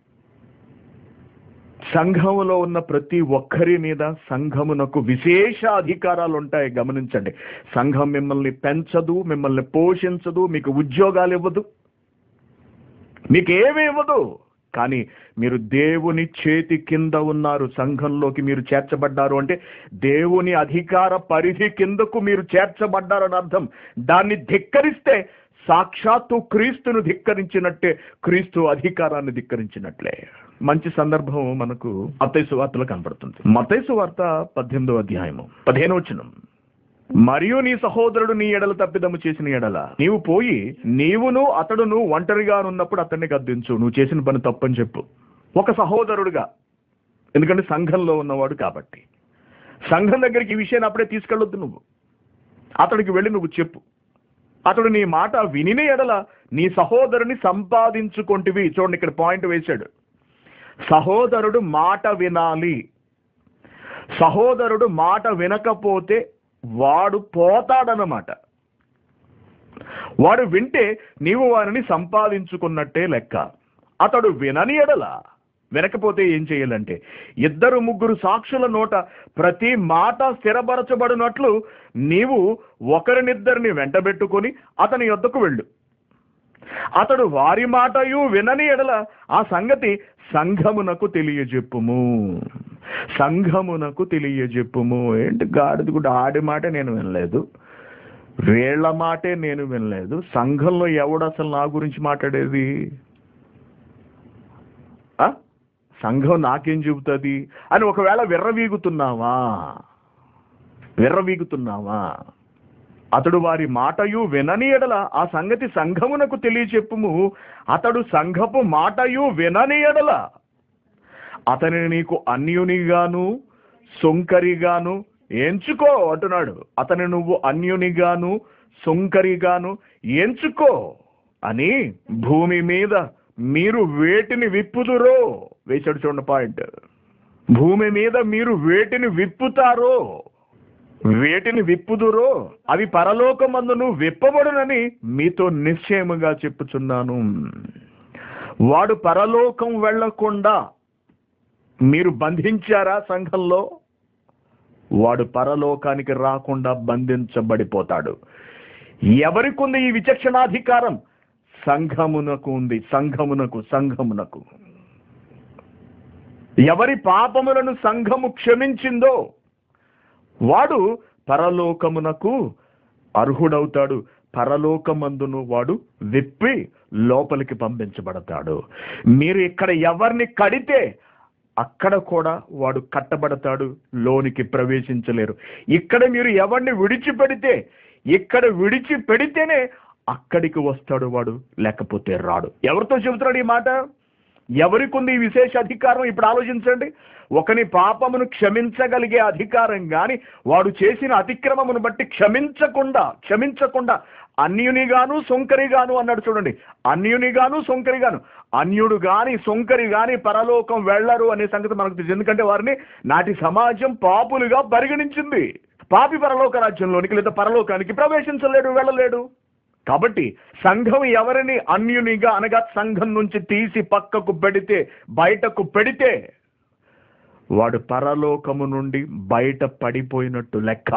సంఘములో ఉన్న ప్రతి ఒక్కరి మీద సంఘమునకు విశేష అధికారాలు ఉంటాయి గమనించండి సంఘం మిమ్మల్ని పెంచదు మిమ్మల్ని పోషించదు మీకు ఉద్యోగాలు ఇవ్వదు మీకు ఏమి ఇవ్వదు కానీ మీరు దేవుని చేతి కింద ఉన్నారు సంఘంలోకి మీరు చేర్చబడ్డారు అంటే దేవుని అధికార పరిధి కిందకు మీరు చేర్చబడ్డారు అని అర్థం దాన్ని ధిక్కరిస్తే సాక్షాత్తు క్రీస్తును ధిక్కరించినట్టే క్రీస్తు అధికారాన్ని ధిక్కరించినట్లే మంచి సందర్భం మనకు మతైసు వార్తలో కనపడుతుంది మతైసు వార్త పద్దెనిమిదో అధ్యాయము పదిహేను వచనం మరియు నీ సహోదరుడు నీ ఎడల తప్పిదము చేసిన ఎడల నీవు పోయి నీవును అతడును ఒంటరిగా ఉన్నప్పుడు అతన్ని గద్దించు నువ్వు చేసిన పని తప్పని చెప్పు ఒక సహోదరుడుగా ఎందుకంటే సంఘంలో ఉన్నవాడు కాబట్టి సంఘం దగ్గరికి ఈ విషయాన్ని అప్పుడే తీసుకెళ్ళొద్దు నువ్వు అతడికి వెళ్ళి నువ్వు చెప్పు అతడు నీ మాట వినిన ఎడల నీ సహోదరుని సంపాదించుకొంటివి చూడండి ఇక్కడ పాయింట్ వేశాడు సహోదరుడు మాట వినాలి సహోదరుడు మాట వినకపోతే వాడు పోతాడనమాట వాడు వింటే నీవు వారిని సంపాదించుకున్నట్టే లెక్క అతడు వినని ఎడల వినకపోతే ఏం చేయాలంటే ఇద్దరు ముగ్గురు సాక్షుల నోట ప్రతి మాట స్థిరపరచబడినట్లు నీవు ఒకరినిద్దరిని వెంటబెట్టుకొని అతని యొద్దకు వెళ్ళు అతడు వారి మాటయు వినని ఎడల ఆ సంగతి సంఘమునకు తెలియజెప్పుము సంఘమునకు తెలియజెప్పుము ఏంటి గాడిది కూడా ఆడి మాట నేను వినలేదు వీళ్ళ మాటే నేను వినలేదు సంఘంలో ఎవడు అసలు నా గురించి మాట్లాడేది ఆ? సంఘం నాకేం చెబుతుంది అని ఒకవేళ విర్రవీగుతున్నావా విర్రవీగుతున్నావా అతడు వారి మాటయు వినని ఎడల ఆ సంగతి సంఘమునకు తెలియచెప్పుము అతడు సంఘపు మాటయు వినని ఎడల అతనిని నీకు అన్యునిగాను సొంకరిగాను ఎంచుకో అంటున్నాడు అతని నువ్వు అన్యునిగాను సొంకరిగాను ఎంచుకో అని భూమి మీద మీరు వేటిని విప్పుదురో వేసాడు చూడండి పాయింట్ భూమి మీద మీరు వేటిని విప్పుతారో వేటిని విప్పుదురో అవి పరలోకమందును విప్పబడునని మీతో నిశ్చయముగా చెప్పుచున్నాను వాడు పరలోకం వెళ్లకుండా మీరు బంధించారా సంఘంలో వాడు పరలోకానికి రాకుండా బంధించబడిపోతాడు ఎవరికుంది ఈ విచక్షణాధికారం సంఘమునకు ఉంది సంఘమునకు సంఘమునకు ఎవరి పాపములను సంఘము క్షమించిందో వాడు పరలోకమునకు అర్హుడవుతాడు పరలోకమందును వాడు విప్పి లోపలికి పంపించబడతాడు మీరు ఇక్కడ ఎవరిని కడితే అక్కడ కూడా వాడు కట్టబడతాడు లోనికి ప్రవేశించలేరు ఇక్కడ మీరు ఎవరిని విడిచిపెడితే ఇక్కడ విడిచిపెడితేనే అక్కడికి వస్తాడు వాడు లేకపోతే రాడు ఎవరితో చెబుతున్నాడు ఈ మాట ఎవరికి ఉంది ఈ విశేష అధికారం ఇప్పుడు ఆలోచించండి ఒకని పాపమును క్షమించగలిగే అధికారం గాని వాడు చేసిన అతిక్రమమును బట్టి క్షమించకుండా క్షమించకుండా అన్యునిగాను సొంకరిగాను అన్నాడు చూడండి అన్యునిగాను సొంకరిగాను అన్యుడు గాని సొంకరి గాని పరలోకం వెళ్ళరు అనే సంగతి మనకు తెలుసు ఎందుకంటే వారిని నాటి సమాజం పాపులుగా పరిగణించింది పాపి పరలోక రాజ్యంలోనికి లేదా పరలోకానికి ప్రవేశించలేడు వెళ్ళలేడు కాబట్టి సంఘం ఎవరిని అన్యునిగా అనగా సంఘం నుంచి తీసి పక్కకు పెడితే బయటకు పెడితే వాడు పరలోకము నుండి బయట పడిపోయినట్టు లెక్క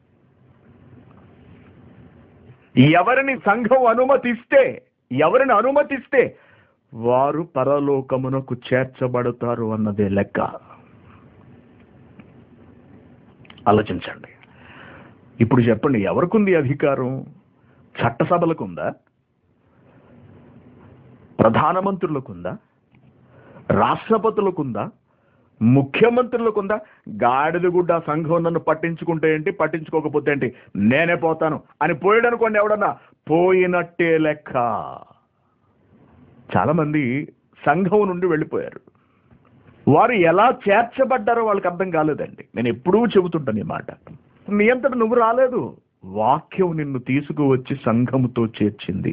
ఎవరిని సంఘం అనుమతిస్తే ఎవరిని అనుమతిస్తే వారు పరలోకమునకు చేర్చబడతారు అన్నదే లెక్క ఆలోచించండి ఇప్పుడు చెప్పండి ఎవరికుంది అధికారం చట్టసభలకు ఉందా ప్రధానమంత్రులకుందా రాష్ట్రపతులకుందా ముఖ్యమంత్రులకుందా గాడిద గుడ్డ సంఘం నన్ను పట్టించుకుంటే ఏంటి పట్టించుకోకపోతే ఏంటి నేనే పోతాను అని పోయాడు అనుకోండి ఎవడన్నా పోయినట్టే లెక్క చాలా మంది సంఘం నుండి వెళ్ళిపోయారు వారు ఎలా చేర్చబడ్డారో వాళ్ళకి అర్థం కాలేదండి నేను ఎప్పుడూ చెబుతుంటాను ఈ మాట నీ అంతట నువ్వు రాలేదు వాక్యం నిన్ను తీసుకువచ్చి సంఘముతో చేర్చింది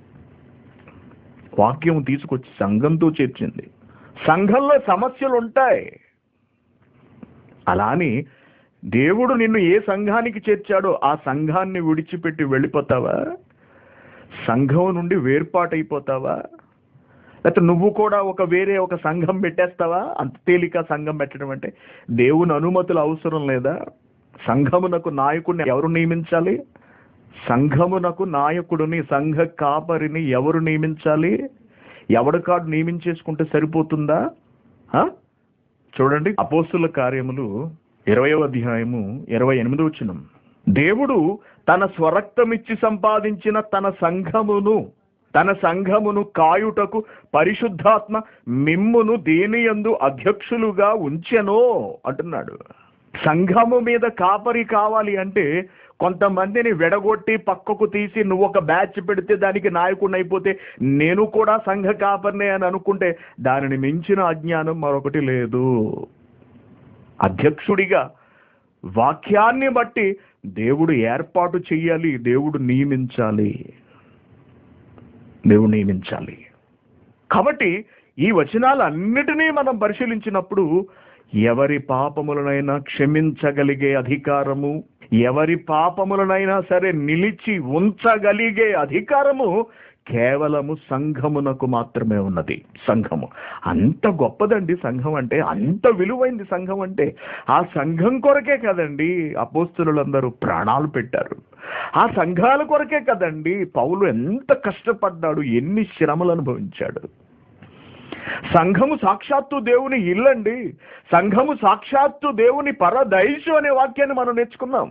వాక్యం తీసుకొచ్చి సంఘంతో చేర్చింది సంఘంలో సమస్యలు ఉంటాయి అలా అని దేవుడు నిన్ను ఏ సంఘానికి చేర్చాడో ఆ సంఘాన్ని విడిచిపెట్టి వెళ్ళిపోతావా సంఘం నుండి వేర్పాటైపోతావా లేకపోతే నువ్వు కూడా ఒక వేరే ఒక సంఘం పెట్టేస్తావా అంత తేలిక సంఘం పెట్టడం అంటే దేవుని అనుమతులు అవసరం లేదా సంఘమునకు నాయకుడిని ఎవరు నియమించాలి సంఘమునకు నాయకుడిని సంఘ కాపరిని ఎవరు నియమించాలి ఎవడికాడు నియమించేసుకుంటే సరిపోతుందా ఆ? చూడండి అపోస్తుల కార్యములు ఇరవయో అధ్యాయము ఇరవై ఎనిమిది వచ్చినం దేవుడు తన స్వరక్తమిచ్చి సంపాదించిన తన సంఘమును తన సంఘమును కాయుటకు పరిశుద్ధాత్మ మిమ్మును దేనియందు అధ్యక్షులుగా ఉంచెనో అంటున్నాడు సంఘము మీద కాపరి కావాలి అంటే కొంతమందిని వెడగొట్టి పక్కకు తీసి నువ్వు ఒక బ్యాచ్ పెడితే దానికి నాయకుడిని అయిపోతే నేను కూడా సంఘ కాపరినే అని అనుకుంటే దానిని మించిన అజ్ఞానం మరొకటి లేదు అధ్యక్షుడిగా వాక్యాన్ని బట్టి దేవుడు ఏర్పాటు చెయ్యాలి దేవుడు నియమించాలి దేవుడు నియమించాలి కాబట్టి ఈ వచనాలన్నిటినీ మనం పరిశీలించినప్పుడు ఎవరి పాపములనైనా క్షమించగలిగే అధికారము ఎవరి పాపములనైనా సరే నిలిచి ఉంచగలిగే అధికారము కేవలము సంఘమునకు మాత్రమే ఉన్నది సంఘము అంత గొప్పదండి సంఘం అంటే అంత విలువైంది సంఘం అంటే ఆ సంఘం కొరకే కదండి అపోస్తులందరూ ప్రాణాలు పెట్టారు ఆ సంఘాల కొరకే కదండి పౌలు ఎంత కష్టపడ్డాడు ఎన్ని శ్రమలు అనుభవించాడు సంఘము సాక్షాత్తు దేవుని ఇల్లండి సంఘము సాక్షాత్తు దేవుని పరదైషు అనే వాక్యాన్ని మనం నేర్చుకున్నాం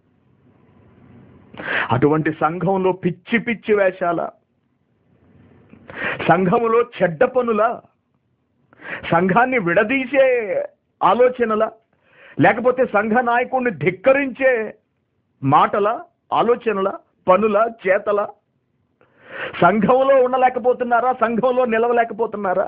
అటువంటి సంఘంలో పిచ్చి పిచ్చి వేషాల సంఘములో చెడ్డ పనుల సంఘాన్ని విడదీసే ఆలోచనల లేకపోతే సంఘ నాయకుడిని ధిక్కరించే మాటల ఆలోచనల పనుల చేతల సంఘంలో ఉండలేకపోతున్నారా సంఘంలో నిలవలేకపోతున్నారా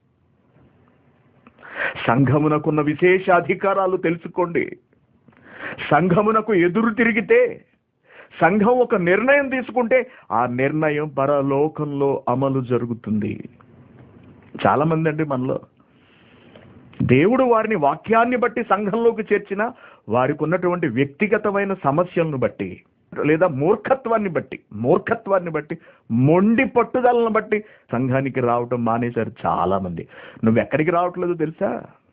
సంఘమునకున్న విశేష అధికారాలు తెలుసుకోండి సంఘమునకు ఎదురు తిరిగితే సంఘం ఒక నిర్ణయం తీసుకుంటే ఆ నిర్ణయం పరలోకంలో అమలు జరుగుతుంది చాలా మంది అండి మనలో దేవుడు వారిని వాక్యాన్ని బట్టి సంఘంలోకి చేర్చిన వారికి ఉన్నటువంటి వ్యక్తిగతమైన సమస్యలను బట్టి లేదా మూర్ఖత్వాన్ని బట్టి మూర్ఖత్వాన్ని బట్టి మొండి పట్టుదలను బట్టి సంఘానికి రావటం మానేశారు చాలా మంది నువ్వు ఎక్కడికి రావట్లేదు తెలుసా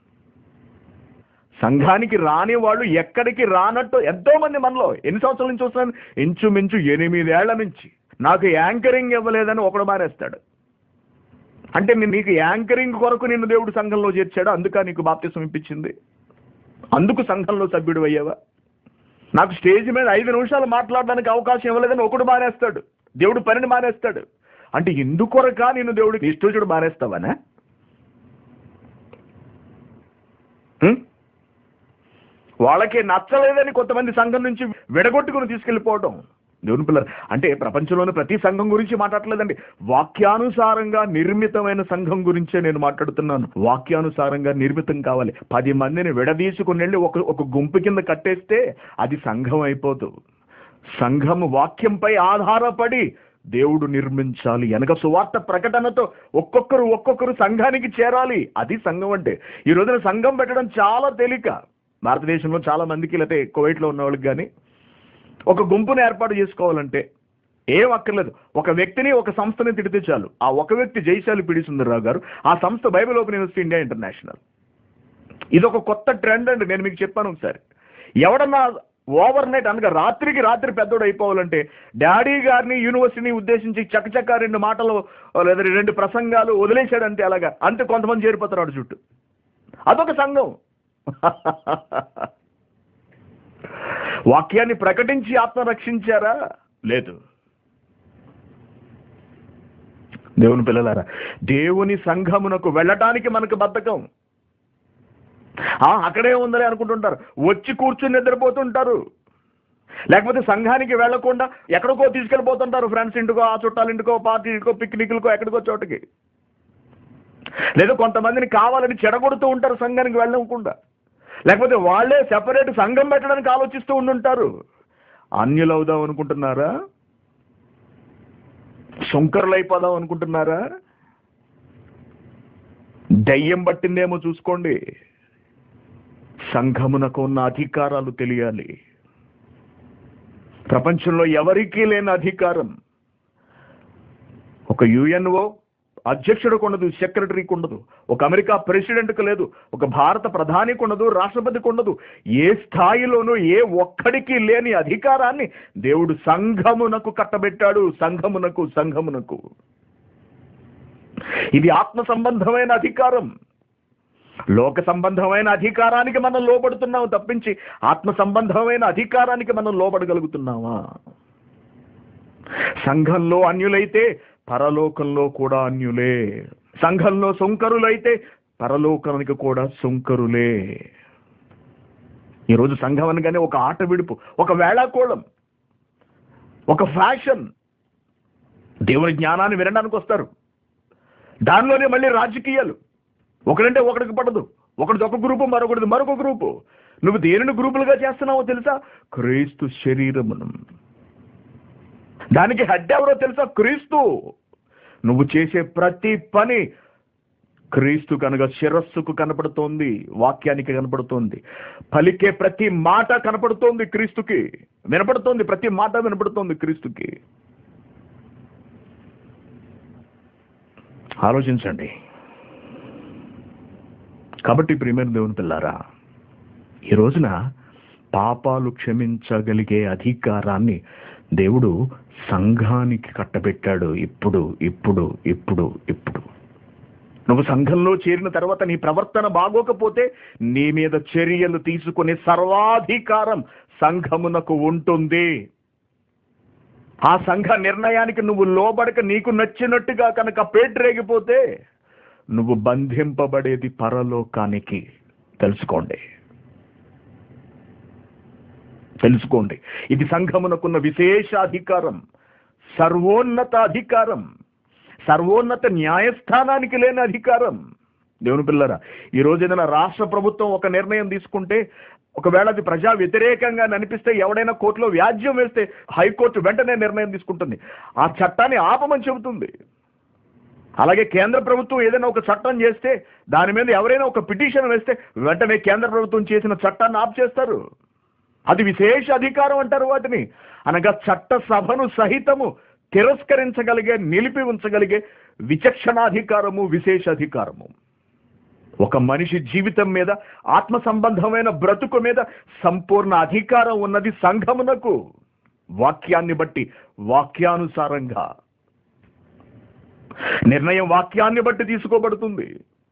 సంఘానికి రాని వాళ్ళు ఎక్కడికి రానట్టు ఎంతో మంది మనలో ఎన్ని సంవత్సరాల నుంచి చూస్తున్నాను ఇంచుమించు ఎనిమిదేళ్ల నుంచి నాకు యాంకరింగ్ ఇవ్వలేదని ఒకడు మారేస్తాడు అంటే నేను నీకు యాంకరింగ్ కొరకు నిన్ను దేవుడు సంఘంలో చేర్చాడు అందుక నీకు బాప్తిసం ఇప్పించింది అందుకు సంఘంలో సభ్యుడు అయ్యావా నాకు స్టేజ్ మీద ఐదు నిమిషాలు మాట్లాడడానికి అవకాశం ఇవ్వలేదని ఒకడు మానేస్తాడు దేవుడు పనిని మానేస్తాడు అంటే ఎందుకొరక నేను దేవుడికి ఇష్టోచుడు మానేస్తావనా హ్మ్? వాళ్ళకి నచ్చలేదని కొంతమంది సంఘం నుంచి విడగొట్టుకుని తీసుకెళ్ళిపోవడం దేవుని పిల్లలు అంటే ప్రపంచంలోని ప్రతి సంఘం గురించి మాట్లాడలేదండి వాక్యానుసారంగా నిర్మితమైన సంఘం గురించే నేను మాట్లాడుతున్నాను వాక్యానుసారంగా నిర్మితం కావాలి పది మందిని విడదీసుకుని వెళ్ళి ఒక ఒక గుంపు కింద కట్టేస్తే అది సంఘం అయిపోదు సంఘం వాక్యంపై ఆధారపడి దేవుడు నిర్మించాలి వెనక సువార్త ప్రకటనతో ఒక్కొక్కరు ఒక్కొక్కరు సంఘానికి చేరాలి అది సంఘం అంటే ఈ రోజున సంఘం పెట్టడం చాలా తేలిక భారతదేశంలో చాలా మందికి లేకపోతే కువైట్లో ఉన్న వాళ్ళకి కానీ ఒక గుంపును ఏర్పాటు చేసుకోవాలంటే ఏం అక్కర్లేదు ఒక వ్యక్తిని ఒక సంస్థని తిడితే చాలు ఆ ఒక వ్యక్తి జైశాలి పిడి సుందరరావు గారు ఆ సంస్థ Bible open university India international ఇది ఒక కొత్త ట్రెండ్ అండి నేను మీకు చెప్పాను ఒకసారి ఎవడన్నా ఓవర్ నైట్ అనగా రాత్రికి రాత్రి పెద్దోడు అయిపోవాలంటే డాడీ గారిని యూనివర్సిటీని ఉద్దేశించి చకచక రెండు మాటలు లేదా రెండు ప్రసంగాలు వదిలేశాడంటే అలాగా అంతే కొంతమంది చేరిపోతారు చుట్టూ అదొక సంఘం వాక్యాన్ని ప్రకటించి ఆత్మ రక్షించారా లేదు దేవుని పిల్లలారా దేవుని సంఘమునకు వెళ్ళటానికి మనకు బద్ధకం ఆ, అక్కడే ఉందని అనుకుంటుంటారు వచ్చి కూర్చుని నిద్రపోతుంటారు లేకపోతే సంఘానికి వెళ్లకుండా ఎక్కడికో తీసుకెళ్ళిపోతుంటారు ఫ్రెండ్స్ ఇంటికో ఆ చుట్టాల ఇంటికో పార్టీ ఇంటికో పిక్నిక్లకో ఎక్కడికో చోటకి లేదా కొంతమందిని కావాలని చెడగొడుతూ ఉంటారు సంఘానికి వెళ్ళకుండా లేకపోతే వాళ్ళే సెపరేట్ సంఘం పెట్టడానికి ఆలోచిస్తూ ఉండుంటారు అన్యులు అవుదాం అనుకుంటున్నారా శంకరులు అయిపోదాం అనుకుంటున్నారా దయ్యం పట్టిందేమో చూసుకోండి సంఘమునకు ఉన్న అధికారాలు తెలియాలి ప్రపంచంలో ఎవరికీ లేని అధికారం ఒక యుఎన్ఓ అధ్యక్షుడికి ఉండదు సెక్రటరీకి ఉండదు ఒక అమెరికా ప్రెసిడెంట్కి లేదు ఒక భారత ప్రధానికి ఉండదు రాష్ట్రపతికి ఉండదు ఏ స్థాయిలోనూ ఏ ఒక్కడికి లేని అధికారాన్ని దేవుడు సంఘమునకు కట్టబెట్టాడు సంఘమునకు సంఘమునకు ఇది ఆత్మ సంబంధమైన అధికారం లోక సంబంధమైన అధికారానికి మనం లోబడుతున్నాం తప్పించి ఆత్మ సంబంధమైన అధికారానికి మనం లోబడగలుగుతున్నామా సంఘంలో అన్యులైతే పరలోకంలో కూడా అన్యులే సంఘంలో సుంకరులైతే పరలోకానికి కూడా సుంకరులే ఈరోజు సంఘం అనగానే ఒక ఆట విడుపు ఒక వేళాకోళం ఒక ఫ్యాషన్ దేవుని జ్ఞానాన్ని వినడానికి వస్తారు దానిలోనే మళ్ళీ రాజకీయాలు ఒకడంటే ఒకడికి పడదు ఒకటిది ఒక గ్రూపు మరొకటిది మరొక గ్రూపు నువ్వు దేనిని గ్రూపులుగా చేస్తున్నావో తెలుసా క్రీస్తు శరీరమును దానికి హెడ్ ఎవరో తెలుసా క్రీస్తు నువ్వు చేసే ప్రతి పని క్రీస్తు కనుక శిరస్సుకు కనపడుతోంది వాక్యానికి కనపడుతోంది పలికే ప్రతి మాట కనపడుతోంది క్రీస్తుకి వినపడుతోంది ప్రతి మాట వినపడుతోంది క్రీస్తుకి ఆలోచించండి కాబట్టి ప్రియమైన దేవుని పిల్లారా ఈ రోజున పాపాలు క్షమించగలిగే అధికారాన్ని దేవుడు సంఘానికి కట్టబెట్టాడు ఇప్పుడు ఇప్పుడు ఇప్పుడు ఇప్పుడు నువ్వు సంఘంలో చేరిన తర్వాత నీ ప్రవర్తన బాగోకపోతే నీ మీద చర్యలు తీసుకునే సర్వాధికారం సంఘమునకు ఉంటుంది ఆ సంఘ నిర్ణయానికి నువ్వు లోబడక నీకు నచ్చినట్టుగా కనుక పేట్రేగిపోతే నువ్వు బంధింపబడేది పరలోకానికి తెలుసుకోండి తెలుసుకోండి ఇది సంఘమునకున్న విశేష అధికారం సర్వోన్నత అధికారం సర్వోన్నత న్యాయస్థానానికి లేని అధికారం దేవుని పిల్లరా ఈ రోజు ఏదైనా రాష్ట్ర ప్రభుత్వం ఒక నిర్ణయం తీసుకుంటే ఒకవేళ అది ప్రజా వ్యతిరేకంగా అనిపిస్తే ఎవడైనా కోర్టులో వ్యాజ్యం వేస్తే హైకోర్టు వెంటనే నిర్ణయం తీసుకుంటుంది ఆ చట్టాన్ని ఆపమని చెబుతుంది అలాగే కేంద్ర ప్రభుత్వం ఏదైనా ఒక చట్టం చేస్తే దాని మీద ఎవరైనా ఒక పిటిషన్ వేస్తే వెంటనే కేంద్ర ప్రభుత్వం చేసిన చట్టాన్ని ఆప్ చేస్తారు అది విశేష అధికారం అంటారు వాటిని అనగా చట్ట సభను సహితము తిరస్కరించగలిగే నిలిపి ఉంచగలిగే విచక్షణాధికారము విశేష అధికారము ఒక మనిషి జీవితం మీద ఆత్మ సంబంధమైన బ్రతుకు మీద సంపూర్ణ అధికారం ఉన్నది సంఘమునకు వాక్యాన్ని బట్టి వాక్యానుసారంగా నిర్ణయం వాక్యాన్ని బట్టి తీసుకోబడుతుంది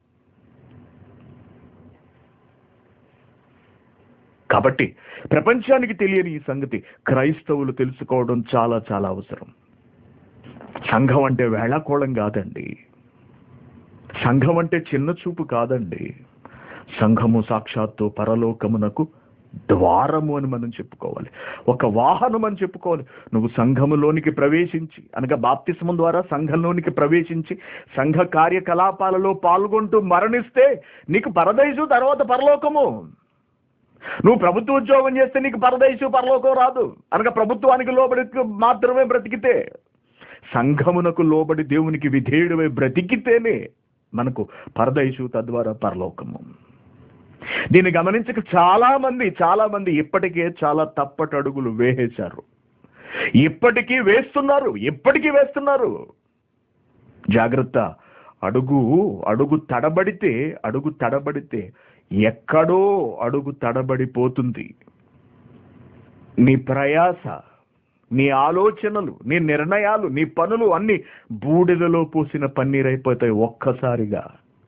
కాబట్టి ప్రపంచానికి తెలియని ఈ సంగతి క్రైస్తవులు తెలుసుకోవడం చాలా చాలా అవసరం సంఘం అంటే వేళాకోళం కాదండి సంఘం అంటే చిన్న చూపు కాదండి సంఘము సాక్షాత్తు పరలోకమునకు ద్వారము అని మనం చెప్పుకోవాలి ఒక వాహనం అని చెప్పుకోవాలి నువ్వు సంఘములోనికి ప్రవేశించి అనగా బాప్తిస్మం ద్వారా సంఘంలోనికి ప్రవేశించి సంఘ కార్యకలాపాలలో పాల్గొంటూ మరణిస్తే నీకు పరదైసు తర్వాత పరలోకము నువ్వు ప్రభుత్వ ఉద్యోగం చేస్తే నీకు పరదైసు పరలోకం రాదు అనగా ప్రభుత్వానికి లోబడి మాత్రమే బ్రతికితే సంఘమునకు లోబడి దేవునికి విధేయుడమై బ్రతికితేనే మనకు పరదైసు తద్వారా పరలోకము దీన్ని గమనించక చాలా మంది చాలా మంది ఇప్పటికే చాలా తప్పటి అడుగులు వేసేశారు ఇప్పటికీ వేస్తున్నారు ఇప్పటికీ వేస్తున్నారు జాగ్రత్త అడుగు అడుగు తడబడితే అడుగు తడబడితే ఎక్కడో అడుగు తడబడిపోతుంది నీ ప్రయాస నీ ఆలోచనలు నీ నిర్ణయాలు నీ పనులు అన్ని బూడిదలో పూసిన పన్నీరైపోతాయి ఒక్కసారిగా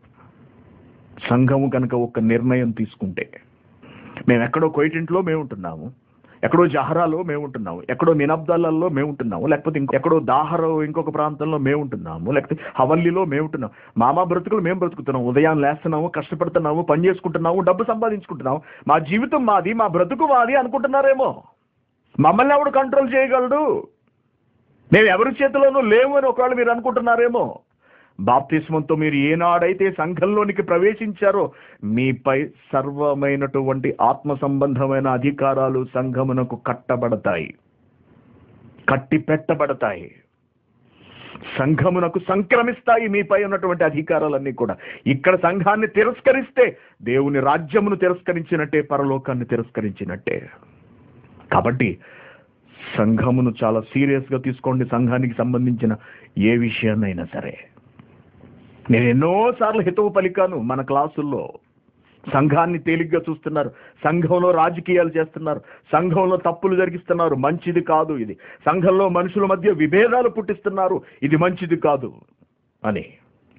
సంఘము కనుక ఒక నిర్ణయం తీసుకుంటే మేము ఎక్కడో కొయిటింట్లో మేము ఉంటున్నాము ఎక్కడో జహరాలో మేము ఉంటున్నాము ఎక్కడో నినబ్దాలలో మేము ఉంటున్నాము లేకపోతే ఇంకో ఎక్కడో దాహరో ఇంకొక ప్రాంతంలో మేము ఉంటున్నాము లేకపోతే హవల్లిలో మేము ఉంటున్నాము మామా బ్రతుకులు మేము బ్రతుకుతున్నాము ఉదయం లేస్తున్నాము కష్టపడుతున్నాము పని చేసుకుంటున్నాము డబ్బు సంపాదించుకుంటున్నాము మా జీవితం మాది మా బ్రతుకు మాది అనుకుంటున్నారేమో మమ్మల్ని ఎవడు కంట్రోల్ చేయగలడు మేము ఎవరి చేతిలోనూ లేవు అని ఒకవేళ మీరు అనుకుంటున్నారేమో బాప్తిస్మంతో మీరు ఏనాడైతే సంఘంలోనికి ప్రవేశించారో మీపై సర్వమైనటువంటి ఆత్మ సంబంధమైన అధికారాలు సంఘమునకు కట్టబడతాయి కట్టి పెట్టబడతాయి సంఘమునకు సంక్రమిస్తాయి మీపై ఉన్నటువంటి అధికారాలన్నీ కూడా ఇక్కడ సంఘాన్ని తిరస్కరిస్తే దేవుని రాజ్యమును తిరస్కరించినట్టే పరలోకాన్ని తిరస్కరించినట్టే కాబట్టి సంఘమును చాలా సీరియస్గా తీసుకోండి సంఘానికి సంబంధించిన ఏ విషయాన్నైనా సరే నేను ఎన్నోసార్లు హితవు పలికాను మన క్లాసుల్లో సంఘాన్ని తేలిగ్గా చూస్తున్నారు సంఘంలో రాజకీయాలు చేస్తున్నారు సంఘంలో తప్పులు జరిగిస్తున్నారు మంచిది కాదు ఇది సంఘంలో మనుషుల మధ్య విభేదాలు పుట్టిస్తున్నారు ఇది మంచిది కాదు అని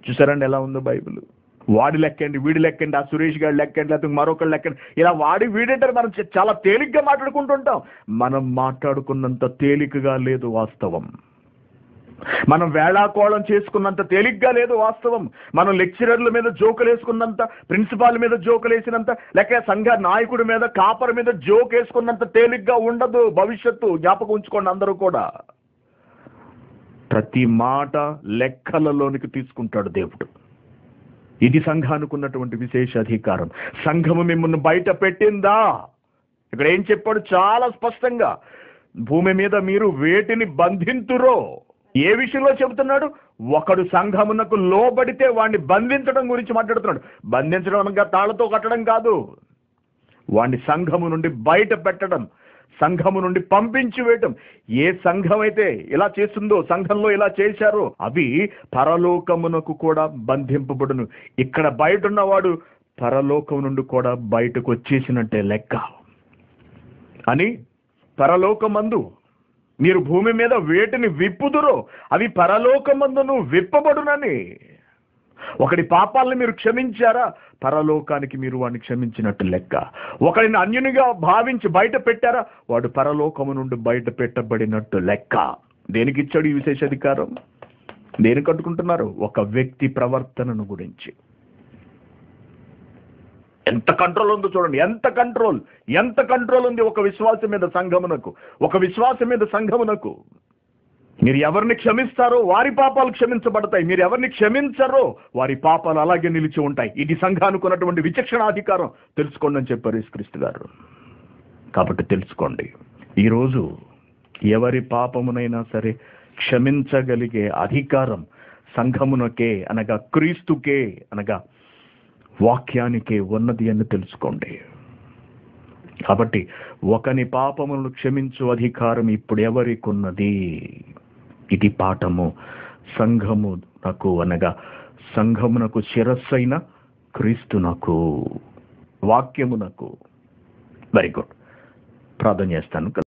చూసారండి ఎలా ఉందో బైబిల్ వాడి లెక్కండి వీడి లెక్కండి ఆ సురేష్ గారి లెక్కండి లేకపోతే మరొకరు లెక్కండి ఇలా వాడి వీడంటారు మనం చ- చాలా తేలిగ్గా మాట్లాడుకుంటుంటాం మనం మాట్లాడుకున్నంత తేలికగా లేదు వాస్తవం మనం వేళాకోళం చేసుకున్నంత తేలిగ్గా లేదు వాస్తవం మనం లెక్చరర్ల మీద జోకులు వేసుకున్నంత ప్రిన్సిపాల్ మీద జోకులు వేసినంత లేక సంఘ నాయకుడి మీద కాపర్ మీద జోక్ వేసుకున్నంత తేలిగ్గా ఉండదు భవిష్యత్తు జ్ఞాపకం ఉంచుకోండి అందరూ కూడా ప్రతి మాట లెక్కలలోనికి తీసుకుంటాడు దేవుడు ఇది సంఘానికి ఉన్నటువంటి విశేష అధికారం సంఘము మిమ్మల్ని బయట పెట్టిందా ఇక్కడ ఏం చెప్పాడు చాలా స్పష్టంగా భూమి మీద మీరు వేటిని బంధింతురో ఏ విషయంలో చెబుతున్నాడు ఒకడు సంఘమునకు లోబడితే వాడిని బంధించడం గురించి మాట్లాడుతున్నాడు బంధించడం అనగా తాళతో కట్టడం కాదు వాడిని సంఘము నుండి బయట పెట్టడం సంఘము నుండి పంపించి వేయటం ఏ సంఘం అయితే ఇలా చేస్తుందో సంఘంలో ఇలా చేశారో అవి పరలోకమునకు కూడా బంధింపబడును ఇక్కడ బయట ఉన్నవాడు పరలోకం నుండి కూడా బయటకు వచ్చేసినట్టే లెక్క అని పరలోకమందు మీరు భూమి మీద వేటిని విప్పుదురో అవి పరలోకమందును విప్పబడునని ఒకడి పాపాలను మీరు క్షమించారా పరలోకానికి మీరు వాడిని క్షమించినట్టు లెక్క ఒకడిని అన్యునిగా భావించి బయట పెట్టారా వాడు పరలోకము నుండి బయట పెట్టబడినట్టు లెక్క దేనికి ఇచ్చాడు ఈ విశేష అధికారం దేనికి కట్టుకుంటున్నారు ఒక వ్యక్తి ప్రవర్తనను గురించి ఎంత కంట్రోల్ ఉందో చూడండి ఎంత కంట్రోల్ ఎంత కంట్రోల్ ఉంది ఒక విశ్వాసం మీద సంఘమునకు ఒక విశ్వాసం మీద సంఘమునకు మీరు ఎవరిని క్షమిస్తారో వారి పాపాలు క్షమించబడతాయి మీరు ఎవరిని క్షమించరో వారి పాపాలు అలాగే నిలిచి ఉంటాయి ఇది సంఘానికి ఉన్నటువంటి విచక్షణాధికారం తెలుసుకోండి అని చెప్పారు యేసుక్రీస్తు గారు కాబట్టి తెలుసుకోండి ఈరోజు ఎవరి పాపమునైనా సరే క్షమించగలిగే అధికారం సంఘమునకే అనగా క్రీస్తుకే అనగా వాక్యానికే ఉన్నది అని తెలుసుకోండి కాబట్టి ఒకని పాపములను క్షమించు అధికారం ఇప్పుడు ఎవరికి ఉన్నది ఇది పాఠము సంఘమునకు అనగా సంఘమునకు శిరస్సైన క్రీస్తునకు వాక్యమునకు వెరీ గుడ్ ప్రార్థన చేస్తాను